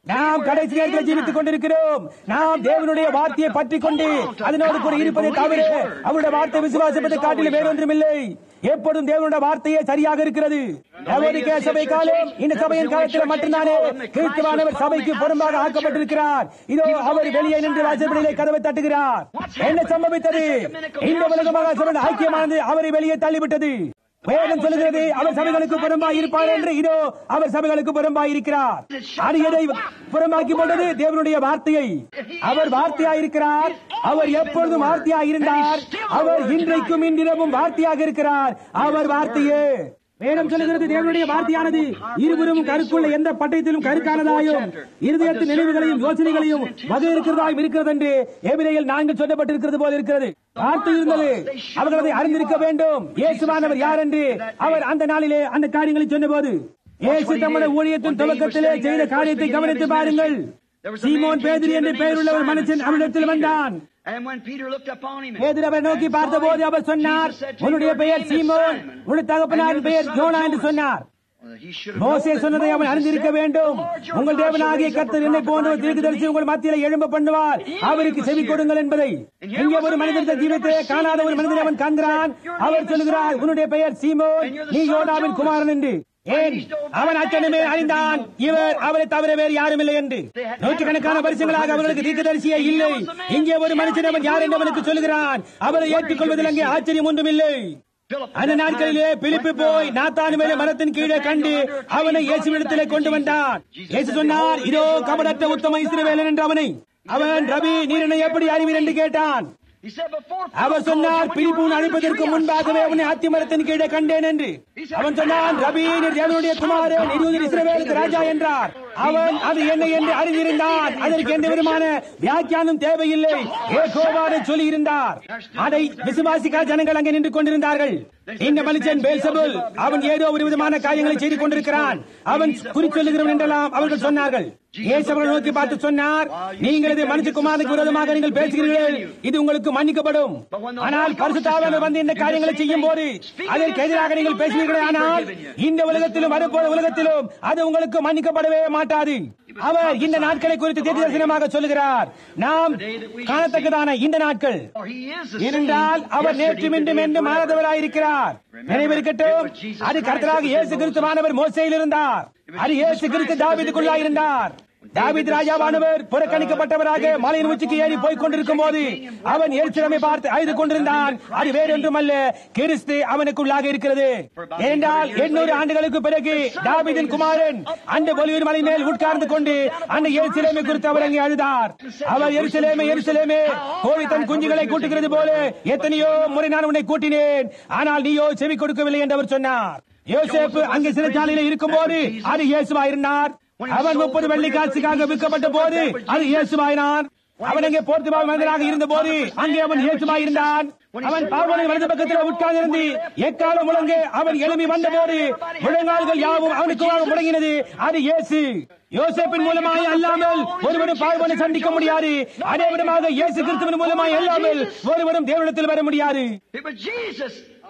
நாம் கடைசி நேரத்தில் ஜீவித்துக் கொண்டிருக்கிறோம் நாம் தேவனுடைய வார்த்தையை பற்றி கொண்டு அதனோடு கூட இருப்பதை தவிர அவருடைய வார்த்தை விசுவாசிப்பதை காட்டிலும் வேறொன்றும் இல்லை எப்பொழுதும் தேவனுடைய வார்த்தையே சரியாக இருக்கிறது லவோதிக்கேய சபை காலம் இந்த சபையின் காலத்தில் மட்டும்தானே கிறிஸ்துவானவர் சபைக்கு புறம்பாக ஆக்கப்பட்டிருக்கிறார் இதோ அவர் வெளியே நின்று வாசற்படியிலே கதவை தட்டுகிறார் என்ன சம்பவித்தது இந்த உலகமாக சபை ஐக்கியமானது அவரை வெளியே தள்ளிவிட்டது வேதம் சொல்லுகிறது அவர் சபைகளுக்கு புறம்பாய் இருப்பார் என்று இதோ அவர் சபைகளுக்கு புறம்பாய் இருக்கிறார் அது எதை புறம்பாக்கி போட்டது தேவனுடைய வார்த்தையை அவர் வார்த்தையாய் இருக்கிறார் அவர் எப்பொழுதும் வார்த்தையாய் இருந்தார் அவர் இன்றைக்கும் இன்றிரவும் வார்த்தையாக இருக்கிறார் அவர் வார்த்தையே வேதம் சொல்லுகிறது தேவனுடைய வார்த்தையானது இருவரும் கருக்குள்ள எந்த பட்டயத்திலும் கருக்கானதாயும் இருதயத்தின் நினைவுகளையும் யோசனைகளையும் வகை இருக்கிறதாயும் இருக்கிறது என்று எபிரையில் நான்கு சொல்லப்பட்டிருக்கிறது போல இருக்கிறது வார்த்தை இருந்தது அவர்கள் அதை அறிந்திருக்க வேண்டும் இயேசுவானவர் யார் என்று அவர் அந்த நாளிலே அந்த காரியங்களை சொன்னபோது இயேசு தம்முடைய ஊழியத்தின் துவக்கத்திலே செய்த காரியத்தை கவனித்து பாருங்கள் சீமோன் பேதிரி என்று பெயர் உள்ள ஒரு மனுஷன் அவரிடத்தில் வந்தான் And when Peter looked upon him, பேதுரு அவரை நோக்கி பார்த்தபோது அவர் சொன்னார் உன்னுடைய பெயர் சீமோன் உன்னுடைய தகப்பனாரின் பெயர் யோனா என்று சொன்னார் he should have மோசே known that சொன்னதை அவன் Moses அறிந்திருக்க said, வேண்டும் "The Lord your உங்கள் God தேவனாகிய shall raise up கர்த்தர் a என்னை prophet போன்ற ஒரு from தீர்க்கதரிசி உங்கள் மத்தியில எழும்ப பண்ணுவார் அவருக்கு செவி கொடுங்கள் என்பதை இங்கே ஒரு மனிதர்கள் ஜீவித்தே காணாத ஒரு மனிதனை அவன் காண்கிறான் அவர் சொல்லுகிறார் உன்னுடைய பெயர் சீமோன் நீ யோனாவின் குமாரன் என்று ஏன் அவன் அச்சனமே அறிந்தான் இவர் அவரை தவிர வேறு யாரும் இல்லை என்று நூற்றுக்கணக்கான வருஷங்களாக அவர்களுக்கு தீர்க்கதரிசியே இல்லை இங்கே ஒரு மனுஷன் அவன் யார் என்று அவனுக்கு சொல்லுகிறான் அவரை ஏற்றுக்கொள்வதில் அங்கே ஆச்சரியம் ஒன்றும் இல்லை அந்த நாட்களிலே பிலிப்பு போய் நாத்தானு மேலே மரத்தின் கீழே கண்டு அவனை இயேசுவிடத்திலே கொண்டு வந்தான் இயேசு சொன்னார் இதோ கபடற்ற உத்தம இஸ்ரவேலன் என்று அவனை அவன் ரவி நீர் என்னை எப்படி அறிவீர் என்று கேட்டான் He said, before அவர் சொன்னார் பிலிப்பு உன்னை அழைப்பதற்கு முன்பாகவே அவனை அத்திமரத்தின் கீழே கண்டேன் என்று அவன் சொன்னான் ரவி நீர் தேவனுடைய குமாரன் இருபது இஸ்ரவேலுக்கு ராஜா என்றார் அவன் அது என்ன என்று அறிந்திருந்தான் அதற்கு எந்த விதமான வியாக்கியானம் தேவையில்லை ஏகோவாறு சொல்லி இருந்தார் அதை விசுவாசிக்கா ஜனங்கள் அங்கே நின்று கொண்டிருந்தார்கள் இந்த மனுஷன் பேல்சபுல் அவன் ஏதோ ஒரு விதமான காரியங்களை செய்து கொண்டிருக்கிறான் அவன் குறிச்சொல்லுகிறவன் என்றெல்லாம் அவர்கள் சொன்னார்கள் இயேசு அவர்களை நோக்கி பார்த்து சொன்னார் நீங்கள் இது மனுஷகுமாரனுக்கு விரோதமாக நீங்கள் பேசுகிறீர்கள் இது உங்களுக்கு மன்னிக்கப்படும் ஆனால் பரிசுத்தாளர் வந்து இந்த காரியங்களை செய்யும் போது அதற்கு எதிராக நீங்கள் பேசுவீர்களே ஆனால் இந்த உலகத்திலும் வரப்போற உலகத்திலும் அது உங்களுக்கு மன்னிக்கப்படவே மாட்டாது அவர் இந்த நாட்களை குறித்து தீர்க்கதரிசனமாக சொல்லுகிறார் நாம் காணத்தக்கதான இந்த நாட்கள் For he is the இருந்தால் same அவர் நேற்று yesterday, மீண்டும் today, என்று and forever. மாறாதவராயிருக்கிறார் நினைவிருக்கட்டும் அது கர்த்தராக இயேசு கிறிஸ்துவானவர் மோசையில் இருந்தார் அது இயேசு கிறிஸ்து தாவீதுக்குள்ளாய் இருந்தார் தாவீது ராஜாவானவர் புறக்கணிக்கப்பட்டவராக மலையின் உச்சிக்கு ஏறி போய்க் கொண்டிருக்கும் போது அவன் எரிச்சிலமை பார்த்து அழுது கொண்டிருந்தான் அது வேறொன்றும் அல்ல கிறிஸ்து அவனுக்குள்ளாக இருக்கிறது ஏனென்றால் எண்ணூறு ஆண்டுகளுக்கு பிறகு தாவீதின் குமாரன் அந்த பொலிவின் மலை மேல் உட்கார்ந்து கொண்டு அந்த எரிசிலேமை குறித்து அவர் அங்கே அழுதார் அவர் எரிசிலேமே எரிசிலேமே கோழி தன் குஞ்சுகளை கூட்டுகிறது போல எத்தனையோ முறை நான் உன்னை கூட்டினேன் ஆனால் நீயோ செவி கொடுக்கவில்லை என்று அவர் சொன்னார் யோசேப்பு அங்கே சிறைச்சாலையில் இருக்கும் போது அது இயேசுவா இருந்தார் அவன் முப்பது வெள்ளி காட்சிக்காக விற்கப்பட்ட போது அது இயேசுவாயினான் அவன் அங்கே போர்த்துபால் மனிதனாக இருந்த போது அங்கே அவன் இயேசுவாய் இருந்தான் அவன் பாவனை வலது பக்கத்தில் உட்கார்ந்திருந்து எக்காலம் முழங்க அவன் எழுப்பி வந்த போது முழங்கால்கள் யாவும் அவனுக்கு முடங்கினது அது இயேசு யோசேப்பின் மூலமாய் அல்லாமல் ஒருவரும் பார்வனை சந்திக்க முடியாது அதே விதமாக இயேசு கிறிஸ்துவின் மூலமாய் அல்லாமல் ஒருவரும் தேவனிடத்தில் வர முடியாது It was Jesus.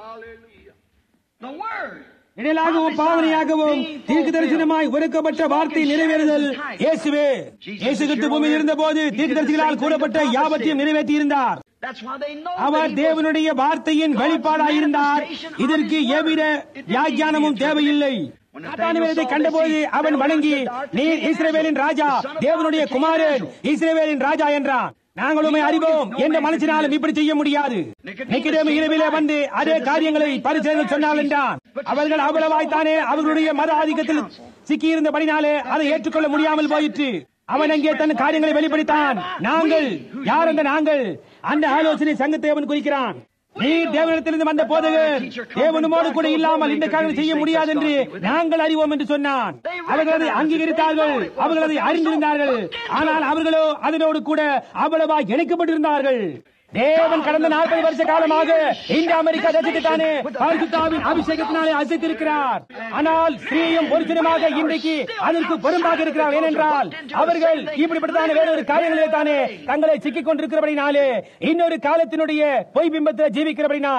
The Word. நிழலாகவும் பாவனையாகவும் தீர்க்க தரிசனமாய் உரைக்கப்பட்ட வார்த்தை நிறைவேறுதல் இயேசுவே இயேசு கிறிஸ்து பூமியில் இருந்தபோது தீர்க்க தரிசிகளால் கூறப்பட்ட யாவற்றையும் நிறைவேற்றி இருந்தார் That's why they know our that he was- தேவனுடைய வார்த்தையின் வெளிப்பாடாயிருந்தார் இதற்கு எவ்வித வியாக்கியானமும் தேவையில்லை நாத்தானிவேலை கண்டபோது அவன் வணங்கி நீர் இஸ்ரவேலின் ராஜா தேவனுடைய குமாரன் இஸ்ரவேலின் ராஜா என்றான் நாங்களுமே அறிவோம் எந்த மனுஷனாலும் இப்படி செய்ய முடியாது நிக்கிதேமு இரவிலே வந்து அதே காரியங்களை பரிசீலனை சொன்னால் என்றான் அவர்கள் அவ்வளவாய்த்தானே அவர்களுடைய மத ஆதிக்கத்தில் சிக்கியிருந்தபடினாலே அதை ஏற்றுக்கொள்ள முடியாமல் போயிற்று அவன் அங்கே தன் காரியங்களை வெளிப்படுத்தான் நாங்கள் யார் அந்த நாங்கள் அந்த ஆலோசனை சங்கத்தை அவன் குறிக்கிறான் நீ தேவனிடத்திலிருந்து வந்த போதகர் தேவனுமோடு கூட இல்லாமல் இந்த காரியம் செய்ய முடியாது என்று நாங்கள் அறிவோம் என்று சொன்னான் அவர்கள் அதை அங்கீகரித்தார்கள் அவர்கள் அதை அறிந்திருந்தார்கள் ஆனால் அவர்களோ அதனோடு கூட அவ்வளவா இணைக்கப்பட்டிருந்தார்கள் தேவன் கடந்த நாற்பது வருஷ காலமாக இந்த அமெரிக்கா தேசத்துக்கானே பரிசுத்தாவின் அபிஷேகத்தினாலே அசைத்திருக்கிறார் ஆனால் ஸ்ரீயும் ஒரு சினமாக இன்றைக்கு அதற்கு பொறுப்பாக இருக்கிறார் ஏனென்றால் அவர்கள் இப்படிப்பட்டதான வேறொரு காரியங்களிலே தானே தங்களை சிக்கிக் கொண்டிருக்கிறபடினாலே இன்னொரு காலத்தினுடைய பொய் பிம்பத்தில் ஜீவிக்கிறபடினால்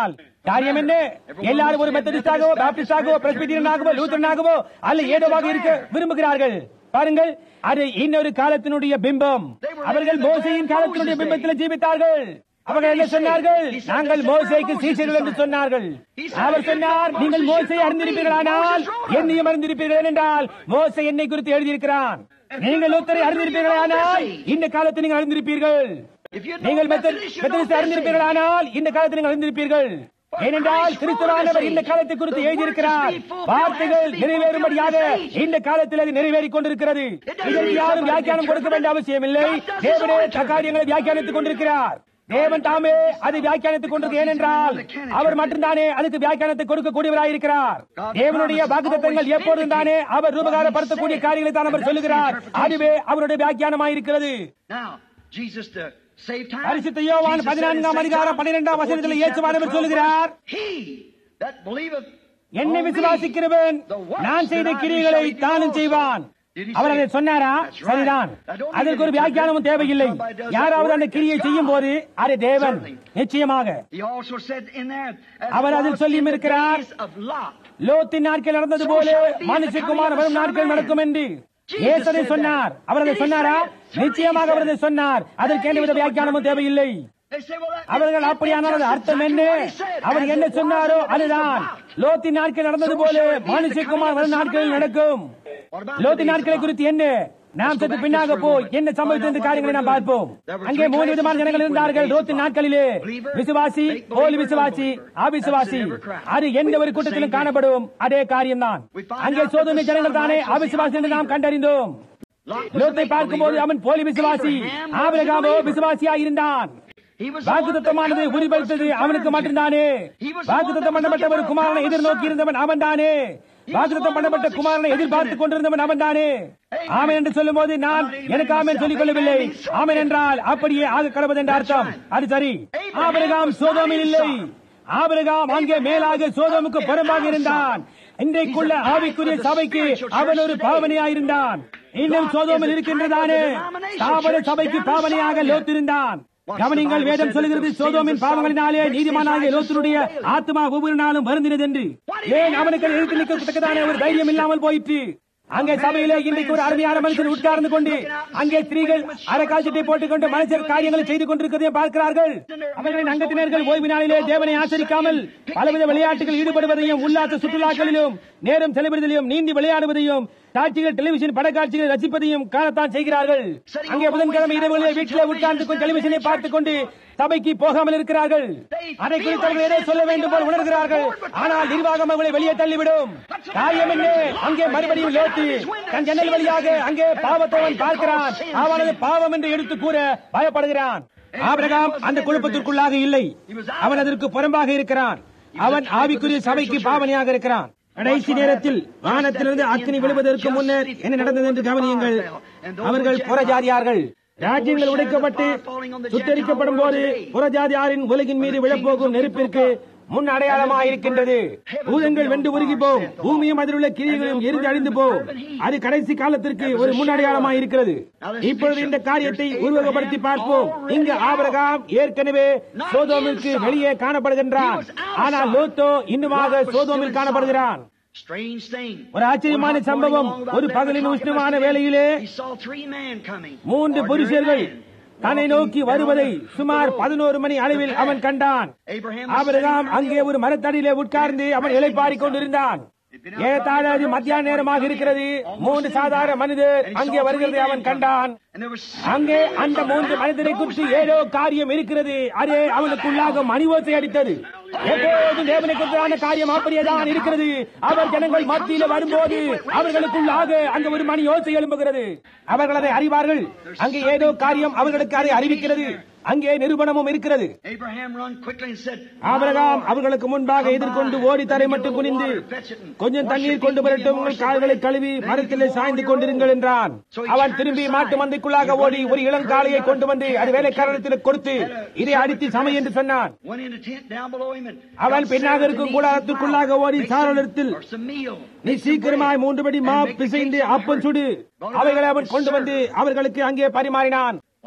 காரியம் என்ன எல்லாரும் ஒரு மெத்தடிஸ்டாகவோ பாப்டிஸ்டாகவோ பிரஸ்பிட்டீரியனாகவோ லூத்தரனாகவோ அல்ல ஏதோவாக இருக்க விரும்புகிறார்கள் பாருங்கள் அது இன்னொரு காலத்தினுடைய பிம்பம் அவர்கள் மோசையின் காலத்தினுடைய பிம்பத்தில் ஜீவித்தார்கள் அவர்கள் என்ன சொன்னார்கள் நாங்கள் மோசைக்கு சீசர்கள் என்று சொன்னார்கள் அவர் சொன்னார் நீங்கள் மோசை அறிந்திருப்பீர்களானால் என்னையும் அறிந்திருப்பீர்கள் என்றால் மோசை என்னை குறித்து எழுதியிருக்கிறான் நீங்கள் ஒருத்தரை அறிந்திருப்பீர்களானால் இந்த காலத்தில் நீங்கள் அறிந்திருப்பீர்கள் நீங்கள் மெத்தடிஸ்ட் அறிந்திருப்பீர்களானால் இந்த காலத்தில் நீங்கள் அறிந்திருப்பீர்கள் ஏனென்றால் கிறிஸ்துவானவர் இந்த காலத்தை குறித்து எழுதியிருக்கிறார் வார்த்தைகள் நிறைவேறும்படியாக இந்த காலத்தில் அது நிறைவேறிக் கொண்டிருக்கிறது இதற்கு யாரும் வியாக்கியானம் கொடுக்க வேண்டிய அவசியம் இல்லை தேவனே தக்காரியங்களை வியாக்கியானித்துக் கொண்டிருக்கிறார் தேவன் தாமே அதை வியாக்கியானித்துக் கொண்டிருக்க ஏனென்றால் அவர் மட்டும்தானே அதுக்கு வியாக்கியானத்தை கொடுக்கக்கூடியவராயிருக்கிறார் தேவனுடைய வாக்குத்தங்கள் எப்போதும் தானே அவர் ரூபகாரப்படுத்தக்கூடிய காரியங்களை தான் அவர் சொல்லுகிறார் அதுவே அவருடைய வியாக்கியானமாயிருக்கிறது Now, Jesus to save time. பரிசுத்த யோவான் Jesus said in பதினான்காம் St. அதிகாரம் John பன்னிரெண்டாம் வசனத்தில் 14, இயேசுவானவர் chapter சொல்லுகிறார் 12, He that believeth என்னை on me, விசுவாசிக்கிறவன் the works நான் செய்த that I do கிரியைகளை shall he do தானும் also. செய்வான் Did he அவர் say அதை it? சொன்னாரா That's right. சரிதான் I don't need அதற்கு ஒரு any வியாக்கியானமும் interpretation. தேவையில்லை Somebody does that யாராவது அந்த work, கிரியை it's செய்யும் God. போது அது தேவன் Certainly. நிச்சயமாக He also said in there, as our it அதில் was சொல்லியும் in the இருக்கிறார், days of Lot. லோத்தின் நாட்கள் நடந்தது So போல shall it be in the மனுஷகுமார் coming of வரும் the நாட்கள் Son of நடக்கும் Man. என்று Jesus இயேசு அதை said சொன்னார் that. அவர் அதை Did he சொன்னாரா say it? Certainly நிச்சயமாக he அவர் அதை said it. சொன்னார் அதற்கு எந்த வித There is no வியாக்கியானமும் தேவையில்லை They say, well, that- அவர்கள் it- அப்படியானால் அது it's அர்த்தம் exactly என்ன what he said. Our As என்ன it was சொன்னாரோ in the days of அதுதான் Lot. லோத்தின் நாட்கள் நடந்தது So போல shall it be in the மனுஷகுமார் coming of வரும் the நாட்களில் Son of Man. நடக்கும் What about லோத்தி the days நாட்களை of குறித்து என்ன நாம் Let's go சற்று back பின்னாக just for a போய் moment. என்ன சம்பவித்தது Find out காரியங்களை what நாம் they were பார்ப்போம் doing. There were அங்கே three மூன்று classes விதமான of ஜனங்கள் people in the இருந்தார்கள் days லோத்தி of Lot. நாட்களிலே Believer, விசுவாசி fake believer, போலி விசுவாசி non-believer. அவிசுவாசி That's in every crowd. அது எந்த ஒரு கூட்டத்திலும் Same காணப்படும் அதே காரியம்தான் We find அங்கே out that சோதனை the ஜனங்கள் தானே Sodomites was the அவிசுவாசி என்று நாம் unbeliever. கண்டறிந்தோம் Lot was a லோத்தை make பார்க்கும்போது believer. அவன் போலி விசுவாசி Abraham was a ஆபிரகாமோ believer. விசுவாசியாய் இருந்தான் He was the one that வாக்குத்தத்தமானது covenant was உரிபடுத்தது confirmed அவனுக்கு to. மட்டும்தானே He was the one வாக்குத்தத்தம் that was பண்ணப்பட்ட looking ஒரு for a குமாரனை promised எதிர்நோக்கி son. இருந்தவன் அவன் தானே was வாக்குத்தத்தம் one who பண்ணப்பட்ட was குமாரனை expecting எதிர்பார்த்துக் it. கொண்டிருந்தவன் அவன் தானே Amen. ஆமென் என்று சொல்லும் போது நான் I'm not even எனக்கு ஆமென் myself. சொல்லிக் கொள்ளவில்லை Amen means so. ஆமென் என்றால் அப்படியே ஆக கடவுது என்ற அர்த்தம் right. அது சரி Abraham Abraham was சோதோமில் not in இல்லை Sodom. ஆபிரகாம் அங்கே Abraham மேலாக was சோதோமுக்கு not in புறம்பாக our இருந்தான் Sodom. இன்றைக்குள்ள He's the ஆவிக்குரிய life of the சபைக்கு spiritual church அவன் ஒரு today. பாவனையாயிருந்தான் இன்னும் God சோதோமில் is a இருக்கின்றதானே type of the denominational ஸ்தாபன church சபைக்கு down in பாவனையாக Sodom. லோத்திருந்தான் What's கவனிங்கள் the Bible வேதம் said சொல்லுகிறது that the சோதோமின் sins of பாவங்களினாலே Sodom நீதிமானாகிய makes his லோத்தினுடைய righteous soul ஆத்மா ஒவ்வொரு நாளும் வருந்தினது என்று ஏன் அவனுக்கு எதிர்த்து நிற்கத்தக்கதான ஒரு தைரியம் இல்லாமல் போயிற்று அங்கே சபையிலே இன்றைக்கு ஒரு அருமையான மனுஷன் உட்கார்ந்து கொண்டு அங்கே ஸ்திரீகள் அரைக்காய்ச்சட்டை போட்டுக்கொண்டு மனுஷர் காரியங்களை செய்து கொண்டிருக்கிறதை பார்க்கிறார்கள் அவர்களின் அங்கத்தினர்கள் ஓய்வு நாளிலே தேவனை ஆச்சரிக்காமல் பலவித விளையாட்டுகள் ஈடுபடுவதையும் உல்லாச சுற்றுலாக்களிலும் நேரம் செலவிடுவதையும் நீந்தி விளையாடுவதையும் காட்சிகள் டெலிவிஷன் படக்காட்சிகளை ரசிப்பதையும் காணத்தான் செய்கிறார்கள் அங்கே புதன்கிழமை இரவுகளில் வீட்டில் உட்கார்ந்து கொண்டு டெலிவிஷனை பார்த்துக் கொண்டு சபைக்கு போகாமல் இருக்கிறார்கள் அதை குறித்து அவர்கள் ஏதோ சொல்ல வேண்டும் போல் உணர்கிறார்கள் ஆனால் நிர்வாகம் அவர்களை வெளியே தள்ளிவிடும் காரியம் என்ன அங்கே மறுபடியும் லோத்து தன் ஜன்னல் வழியாக அங்கே பாவத்தை அவன் பார்க்கிறான் அவனது பாவம் என்று எடுத்து கூற பயப்படுகிறான் ஆபிரகாம் அந்த குழப்பத்திற்குள்ளாக இல்லை அவன் அதற்கு புறம்பாக இருக்கிறான் அவன் ஆவிக்குரிய சபைக்கு பாவனையாக இருக்கிறான் கடைசி நேரத்தில் வானத்திலிருந்து அக்கினி விழுவதற்கு முன்னர் என்ன நடந்தது என்று கவனியுங்கள் அவர்கள் புறஜாதியார்கள் ராஜ்யங்கள் உடைக்கப்பட்டு சுத்தரிக்கப்படும் போது புறஜாதியாரின் உலகின் மீது விழப்போகும் நெருப்பிற்கு முன் அடையாளமாக இருக்கின்றது பூதங்கள் வென்று உருகி போம் பூமியும் அதில் உள்ள கிரியைகளும் எரிந்து அழிந்து போம் அது கடைசி காலத்திற்கு ஒரு முன் அடையாளமாக இருக்கிறது இப்பொழுது இந்த காரியத்தை உருவகப்படுத்தி பார்ப்போம் இங்கு ஆபரகாம் ஏற்கனவே சோதோமிற்கு வெளியே காணப்படுகின்றான் ஆனால் லோத்தோ இன்னுமாக சோதோமில் காணப்படுகிறான் Strange thing. ஒரு ஆச்சரியமான சம்பவம் ஒரு பகலின் உஷ்ணமான வேளையிலே He saw three men coming. மூன்று Ordinary புருஷர்கள் men. தன்னை நோக்கி வருவதை சுமார் பதினோரு மணி அளவில் அவன் கண்டான் ஆபிரகாம் அங்கே ஒரு மரத்தடியிலே உட்கார்ந்து அவன் இலைப்பாரிக் கொண்டிருந்தான் ஏறத்தாழ அது மத்தியான நேரமாக இருக்கிறது மூன்று சாதாரண மனிதர் அங்கே வருகிறதை அவன் கண்டான் And there was அங்கே அந்த மூன்று மனிதரை குறித்து ஏதோ காரியம் இருக்கிறது அதே அவனுக்குள்ளாக மணிவோசை அடித்தது எப்போதும் தேவனை குறித்தான காரியம் அப்படியேதான் இருக்கிறது அவர் ஜனங்கள் மத்தியில வரும்போது அவர்களுக்குள்ளாக அங்க ஒரு மணி யோசை எழும்புகிறது அவர்கள் அதை அறிவார்கள் அங்கே ஏதோ காரியம் அவர்களுக்கு அதை அறிவிக்கிறது அங்கே நிரூபணமும் இருக்கிறது Abraham run quickly and said, Abraham அவர்களுக்கு முன்பாக எதிர்கொண்டு ஓடி தரை மட்டும் குனிந்து கொஞ்சம் தண்ணீர் கொண்டு வரட்டும் உங்கள் கால்களை கழுவி மரத்திலே சாய்ந்து கொண்டிருங்கள் என்றான் அவன் திரும்பி மாட்டு மந்தைக்குள்ளாக ஓடி ஒரு இளங்காளையை கொண்டு வந்து அது வேலைக்காரத்தில் கொடுத்து இதை அடித்து சமை என்று சொன்னான் went in a tent down below him and அவன் got பின்னாக Sarah இருக்கும் to கூடாரத்துக்குள்ளாக ஓடி make some- சாரோளத்தில் or some meal. நீ சீக்கிரமாய் மூன்று படி மா பிசைந்து அப்பம் சுடு அவைகளை அவன் கொண்டு வந்து அவர்களுக்கு அங்கே பரிமாறினான்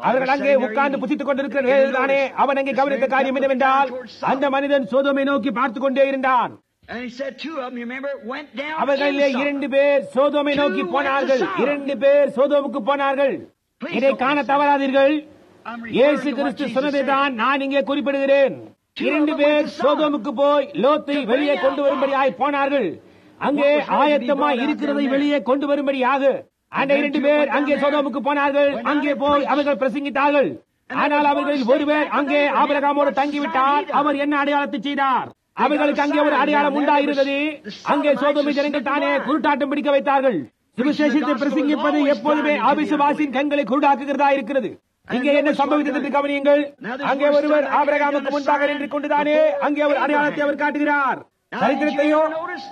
அவர்கள் அங்கே உட்கார்ந்து புசித்துக் கொண்டிருக்கிற வேளையில்தானே அவன் அங்கே கவனித்த காரியம் என்னவென்றால் அந்த மனிதன் சோதோமை நோக்கி பார்த்துக் கொண்டே இருந்தான் And he said two of them, you remember, went down அவர்களிலே in Sodom. இரண்டு பேர் சோதோமை நோக்கி போனார்கள் இரண்டு பேர் சோதோமுக்கு போனார்கள் இதை காண தவறாதீர்கள் இயேசு கிறிஸ்து சொன்னதை தான் நான் இங்கே குறிப்பிடுகிறேன் இரண்டு பேர் சோதோமுக்கு போய் லோத்தை வெளியே கொண்டு வரும்படியாய் போனார்கள் அங்கே ஆயத்தமாய் இருக்கிறதை வெளியே கொண்டு வரும்படியாக அந்த இரண்டு பேர் அங்கே சோதோமுக்கு போனார்கள் அங்கே போய் அவர்கள் பிரசங்கித்தார்கள் ஆனால் அவர்களில் ஒருவர் அங்கே ஆபிரகாமோடு தங்கிவிட்டார் அவர் என்ன அடையாளத்தை செய்தார் அவர்களுக்கு அங்கே ஒரு அடையாளம் உண்டாயிருந்தது அங்கே சோதோமி ஜனங்கள் தானே குருட்டாட்டம் பிடிக்க வைத்தார்கள் சுவிசேஷத்தை பிரசங்கிப்பது எப்போதுமே அவிசுவாசின் கண்களை குருடாக்குகிறதா இருக்கிறது இங்கே என்ன சம்பவித்தது என்று கவனியுங்கள் அங்கே ஒருவர் ஆபிரகாமுக்கு முன்பாக நின்று கொண்டுதானே அங்கே ஒரு அடையாளத்தை அவர் காட்டுகிறார் சரித்திரத்தையோ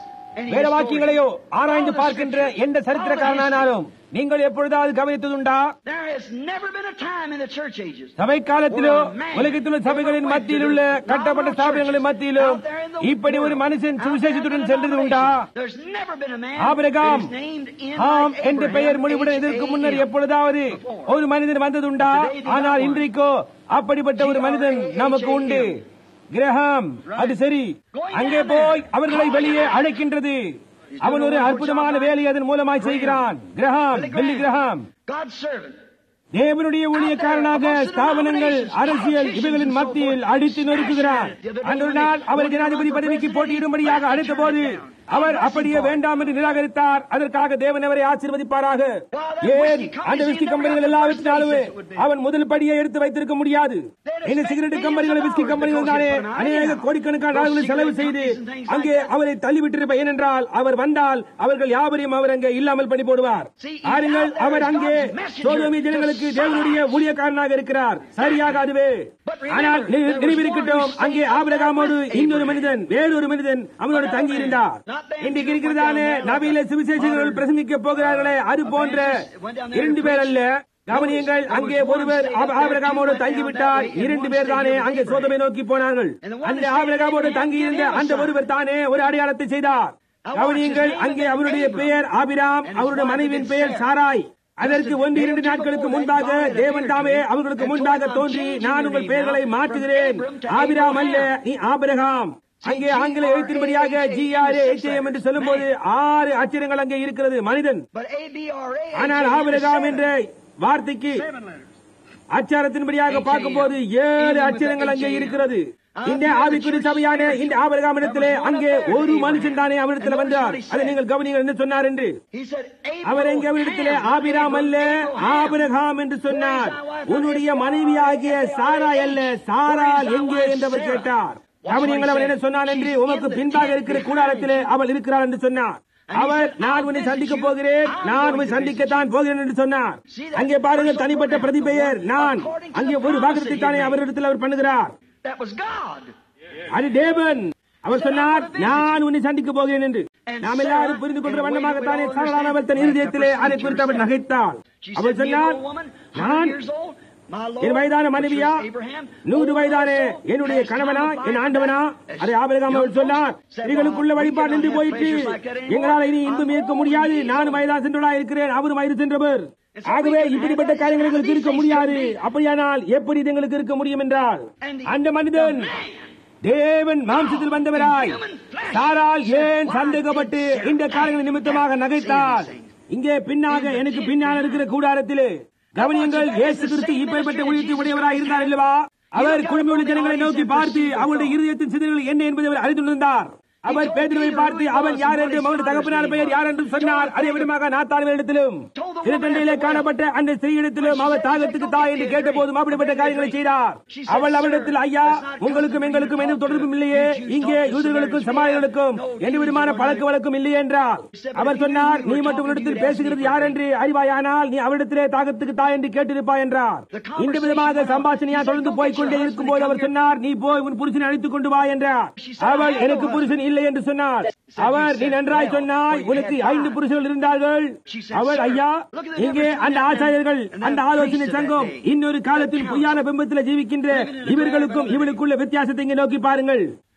வேத வாக்கியங்களையோ ஆராய்ந்து பார்க்கின்ற எந்த சரித்திரக்காரனானாலும் நீங்கள் எப்பொழுதாவது கவனித்ததுண்டா There has never been a time in the church ages சபை காலத்திலோ உலகத்தில் உள்ள சபைகளின் மத்தியில் உள்ள கட்டப்பட்ட ஸ்தாபனங்களின் மத்தியிலும் இப்படி ஒரு மனுஷன் சுவிசேஷத்துடன் சென்றது உண்டா There's never been a man Abraham that is named in ஆம் like என்ற Abraham பெயர் முடிவுடன் is இதற்கு named முன்னர் in எப்பொழுதாவது ஒரு மனிதன் வந்ததுண்டா ஆனால் இன்றைக்கோ அப்படிப்பட்ட ஒரு மனிதன் நமக்கு உண்டு கிரகம் அது சரி அங்கே போய் அவர்களை வெளியே அழைக்கின்றது அவன் ஒரு அற்புதமான வேலையை அதன் மூலமாய் செய்கிறான் கிரகம் வெள்ளி கிரகம் God's servant. தேவனுடைய ஊழியக்காரனாக ஸ்தாபனங்கள் அரசியல் இவைகளின் மத்தியில் அடித்து நொறுக்குகிறார் அன்று ஒரு நாள் அவர் ஜனாதிபதி பதவிக்கு போட்டியிடும்படியாக அழைத்த போது அவர் அப்படியே வேண்டாம் என்று நிராகரித்தார் அதற்காக தேவன் அவரை ஆசீர்வதிப்பாராக ஏன் அந்த விஸ்கி கம்பெனிகள் எல்லாவற்றினாலுமே அவன் முதல் படியை எடுத்து வைத்திருக்க முடியாது இந்த சிகரெட் கம்பெனிகள் விஸ்கி கம்பெனிகள் தானே அநேக கோடிக்கணக்கான டாலர்களை செலவு செய்து அங்கே அவரை தள்ளிவிட்டிருப்ப ஏனென்றால் அவர் வந்தால் அவர்கள் யாவரையும் அவர் அங்கே இல்லாமல் பண்ணி போடுவார் பாருங்கள் அவர் அங்கே சோதோமி ஜனங்களுக்கு தேவனுடைய ஊழியக்காரனாக இருக்கிறார் சரியாக அதுவே ஆனால் நி- நினைவிருக்கட்டும் அங்கே ஆபிரகாமோடு இன்னொரு மனிதன் வேறொரு மனிதன் அவனோடு தங்கி இருந்தார் இன்றைக்கு இருக்கிறதானே நபியில சுவிசேஷங்கள் பிரசங்கிக்க போகிறார்களே அது போன்ற இரண்டு பேர் அல்ல கவனியங்கள் அங்கே ஒருவர் ஆப- ஆபிரகாமோடு தங்கிவிட்டார் இரண்டு பேர் தானே அங்கே சோதமை நோக்கி போனார்கள் அந்த ஆபிரகாமோடு தங்கியிருந்த அந்த ஒருவர் தானே ஒரு அடையாளத்தை செய்தார் கவனியங்கள் அங்கே அவருடைய பெயர் ஆபிராம் அவருடைய மனைவியின் பெயர் சாராய் அதற்கு ஒன்று இரண்டு நாட்களுக்கு முன்பாக தேவன் தாமே அவர்களுக்கு முன்பாக தோன்றி நான் உங்கள் பெயர்களை மாற்றுகிறேன் ஆபிராம் அல்ல நீ ஆபிரகாம் அங்கே ஆங்கில எழுத்தின்படியாக ஜி ஆர் ஏஎம் என்று சொல்லும்போது ஆறு அச்சரங்கள் அங்கே இருக்கிறது மனிதன் But A-B-R-A. ஆனால் ஆபிரகாம் என்ற வார்த்தைக்கு அச்சாரத்தின்படியாக பார்க்கும்போது ஏழு அச்சரங்கள் அங்கே இருக்கிறது இந்த ஆவிக்குறி சபையான இந்த ஆபரகாமிடத்திலே அங்கே ஒரு மனுஷன் தானே அவரிடத்தில் வந்தார் அதை நீங்கள் கவனிங்கள் என்று சொன்னார் என்று He said, அவர் எங்க அவரிடத்திலே ஆபிராம் அல்ல ஆபிரகாம் என்று சொன்னார் உன்னுடைய மனைவியாகிய சாரா அல்ல சாரால் எங்கே என்று அவர் கேட்டார் கவனியங்கள் அவர் என்ன சொன்னார் என்று உமக்கு பின்பாக இருக்கிற கூடாரத்திலே அவள் இருக்கிறார் என்று சொன்னார் அவர் நான் உன்னை சந்திக்க போகிறேன் நான் உன்னை சந்திக்கத்தான் போகிறேன் என்று சொன்னார் அங்கே பாருங்கள் தனிப்பட்ட பிரதிபெயர் நான் அங்கே ஒரு வாக்குறுதி தானே அவரிடத்தில் அவர் பண்ணுகிறார் That was God. அது தேவன் அவர் சொன்னார் நான் உன்னை சந்திக்க போகிறேன் என்று நாம் எல்லாரும் புரிந்து கொள்ற வண்ணமாகத்தானே சாரலானவர் தன் இருதயத்திலே அதை குறித்து அவர் நகைத்தாள் She our said, "Me, an சொன்னார் old woman, நான் 100 years old, my Lord, என் வயதான மனைவியா which was Abraham, நூறு old வயதான also, என்னுடைய has கணவனா come to என் find ஆண்டவனா out அதை ஆபிரகாம் அவர் சொன்னார் ஸ்திரீகளுக்குள்ள வழிபாடு நின்று போயிட்டு எங்களால் இனி இன்பம் இருக்க முடியாது நானும் வயதா சென்றவளா இருக்கிறேன் அவரும் வயது சென்றவர் ஆகவே இப்படிப்பட்ட காரியங்கள் எங்களுக்கு இருக்க முடியாது அப்படியானால் எப்படி இது எங்களுக்கு இருக்க முடியும் என்றால் அந்த மனிதன் தேவன் மாம்சத்தில் வந்தவராய் சாரால் ஏன் சந்தேகப்பட்டு இந்த காரியங்கள் நிமித்தமாக நகைத்தார் இங்கே பின்னாக எனக்கு பின்னால் இருக்கிற கூடாரத்திலே கவனியங்கள் இயேசு கிறிஸ்து இப்படிப்பட்ட ஊழியத்தை உடையவராய் இருந்தார் அல்லவா அவர் குடும்ப ஜனங்களை நோக்கி பார்த்து அவருடைய இருதயத்தின் சிதறல் என்ன என்பதை அவர் அறிந்துள்ளார் அவர் பேதுருவை பார்த்து அவன் யார் என்றும் அவருடைய தகப்பனார் பெயர் யார் என்றும் சொன்னார் அதே விதமாக நாத்தாளர்களிடத்திலும் திருத்தண்டையிலே காணப்பட்ட அந்த ஸ்திரீயிடத்திலும் அவர் தாகத்துக்கு தாய் என்று கேட்ட போதும் அப்படிப்பட்ட காரியங்களை செய்தார் அவள் அவரிடத்தில் ஐயா உங்களுக்கும் எங்களுக்கும் எந்த தொடர்பும் இல்லையே இங்கே யூதர்களுக்கும் சமாளிகளுக்கும் எந்த விதமான பழக்க வழக்கம் இல்லையே என்றார் அவர் சொன்னார் நீ மட்டும் உன்னிடத்தில் பேசுகிறது யார் என்று அறிவாயானால் நீ அவரிடத்திலே தாகத்துக்கு தாய் என்று கேட்டிருப்பாய் என்றார் இந்த விதமாக சம்பாஷணையா தொடர்ந்து போய்க்கொண்டே இருக்கும் போது அவர் சொன்னார் நீ போய் உன் புருஷனை அழைத்துக் கொண்டு வா என்றார் அவள் எனக்கு புருஷன் இல்லை என்று சொன்னார் அவர் நீ நன்றாய் சொன்னாய் உனக்கு ஐந்து புருஷர்கள் இருந்தார்கள் அவர் ஐயா இங்கே அந்த ஆச்சாரியர்கள் அந்த ஆலோசனை சங்கம் இன்னொரு காலத்தில் பொய்யான பிம்பத்தில் ஜீவிக்கின்ற இவர்களுக்கும் இவளுக்குள்ள வித்தியாசத்தை இங்கே நோக்கி பாருங்கள்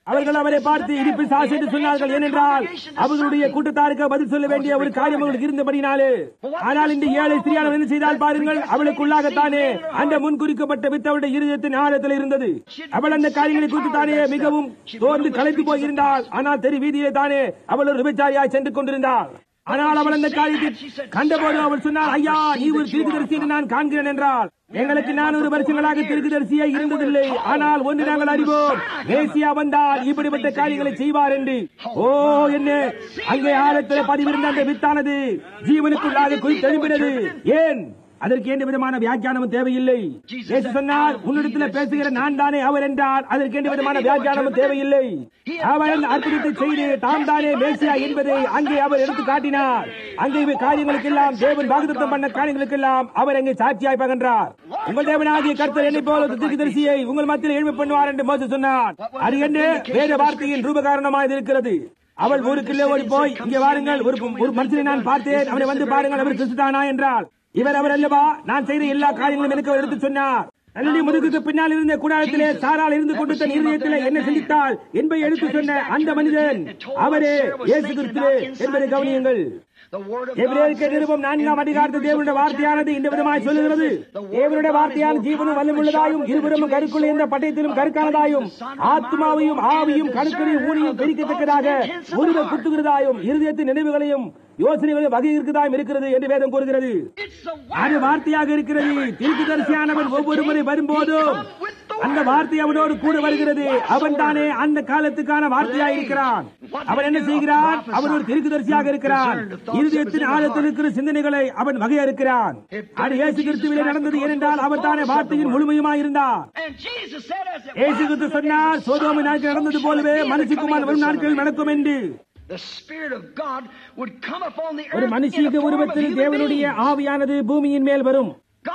அவர்கள் அவரை பார்த்து இடிப்பு சாசி என்று சொன்னார்கள் ஏனென்றால் அவர்களுடைய கூட்டத்தாருக்கு பதில் சொல்ல வேண்டிய ஒரு காரியம் அவர்களுக்கு இருந்தபடினாலே ஆனால் இந்த ஏழை ஸ்திரியானவர் என்ன செய்தால் பாருங்கள் அவளுக்குள்ளாகத்தானே அந்த முன்குறிக்கப்பட்ட வித்து அவளுடைய இருதயத்தின் ஆழத்தில் இருந்தது அவள் அந்த காரியங்களை குறித்து தானே மிகவும் தோர்ந்து கலைத்து போயிருந்தாள் ஆனால் தெரு வீதியிலே தானே அவள் ஒரு விபச்சாரியாய் சென்று கொண்டிருந்தாள் ஆனால் அவள் அந்த காரியத்தை கண்டபோது அவள் சொன்னாள் ஐயா நீ ஒரு தீர்க்கதரிசி என்று நான் காண்கிறேன் என்றால் எங்களுக்கு நானூறு வருஷங்களாக தீர்க்கதரிசியா இருந்ததில்லை ஆனால் ஒன்று நாங்கள் அறிவோம் மேசியா வந்தால் இப்படிப்பட்ட காரியங்களை செய்வார் என்று ஓ என்ன அங்கே ஆழத்தில் பதிவிருந்த அந்த வித்தானது ஜீவனுக்குள்ளாக குறித்தெழுப்பினது ஏன் அதற்கு எந்த விதமான வியாக்கியானமும் தேவையில்லை இயேசு சொன்னார் உன்னிடத்தில் பேசுகிற நான் தானே அவர் என்றார் அதற்கு எந்த விதமான வியாக்கியானமும் தேவையில்லை அவர் அற்புதத்தை செய்து தாம் தானே மேசியா என்பதை அங்கே அவர் எடுத்து காட்டினார் அங்கே இவை காரியங்களுக்கெல்லாம் தேவன் வாக்குத்தம் பண்ண காரியங்களுக்கெல்லாம் அவர் அங்கே சாட்சியாய் பகன்றார் உங்கள் தேவனாகிய கர்த்தர் என்னை போல தரிசியை உங்கள் மத்தியில் எழுமை பண்ணுவார் என்று மோச சொன்னார் அது என்ன வேத வார்த்தையின் ரூபகாரணமாக இருக்கிறது அவள் ஊருக்குள்ளே ஓடி போய் இங்கே வாருங்கள் ஒரு ஒரு மனுஷனை நான் பார்த்தேன் அவனை வந்து பாருங்கள் அவர் கிறிஸ்துதானா என்றால் இவர் அவர் அல்லவா நான் செய்த எல்லா காரியங்களும் எனக்கு அவர் எடுத்து சொன்னார் நல்லடி முதுகுக்கு பின்னால் இருந்த கூடாரத்திலே சாரால் இருந்து கொண்டு தன் இருதயத்திலே என்ன சிந்தித்தால் என்பதை எடுத்து சொன்ன அந்த மனிதன் அவரே இயேசு கிறிஸ்து என்பதை கவனியுங்கள் எபிரேயருக்கு நிருபம் நான்காம் அதிகாரத்தில் தேவனுடைய வார்த்தையானது இந்த விதமாய் சொல்லுகிறது தேவனுடைய வார்த்தையான ஜீவனும் வல்லமுள்ளதாயும் இருபுறமும் கருக்குள்ள என்ற பட்டயத்திலும் கருக்கானதாயும் ஆத்மாவையும் ஆவியும் கணுக்களையும் ஊனியும் பிரிக்கத்தக்கதாக ஒருவர் குத்துகிறதாயும் இருதயத்தின் நினைவுகளையும் யோசனைகளையும் வகை இருக்கிறதாயும் இருக்கிறது என்று வேதம் கூறுகிறது அது வார்த்தையாக இருக்கிறது தீர்க்கதரிசியானவன் ஒவ்வொரு முறை வரும்போதும் அந்த வார்த்தை அவனோடு கூட வருகிறது அவன் தானே அந்த காலத்துக்கான வார்த்தையாக இருக்கிறான் அவன் என்ன செய்கிறான் அவன் ஒரு தீர்க்கதரிசியாக இருக்கிறான் இருதயத்தின் ஆழத்தில் இருக்கிற சிந்தனைகளை அவன் வகையறுக்கிறான் அது இயேசு கிறிஸ்துவிலே நடந்தது ஏனென்றால் அவர் தானே வார்த்தையின் முழுமையுமாய் இருந்தார் இயேசு கிறிஸ்து சொன்னார் சோதோமி நாட்கள் நடந்தது போலவே மனுஷகுமார் வரும் நாட்கள் நடக்கும் என்று ஒரு மனுஷிக்கு உருவத்தில் தேவனுடைய ஆவியானது பூமியின் மேல் வரும்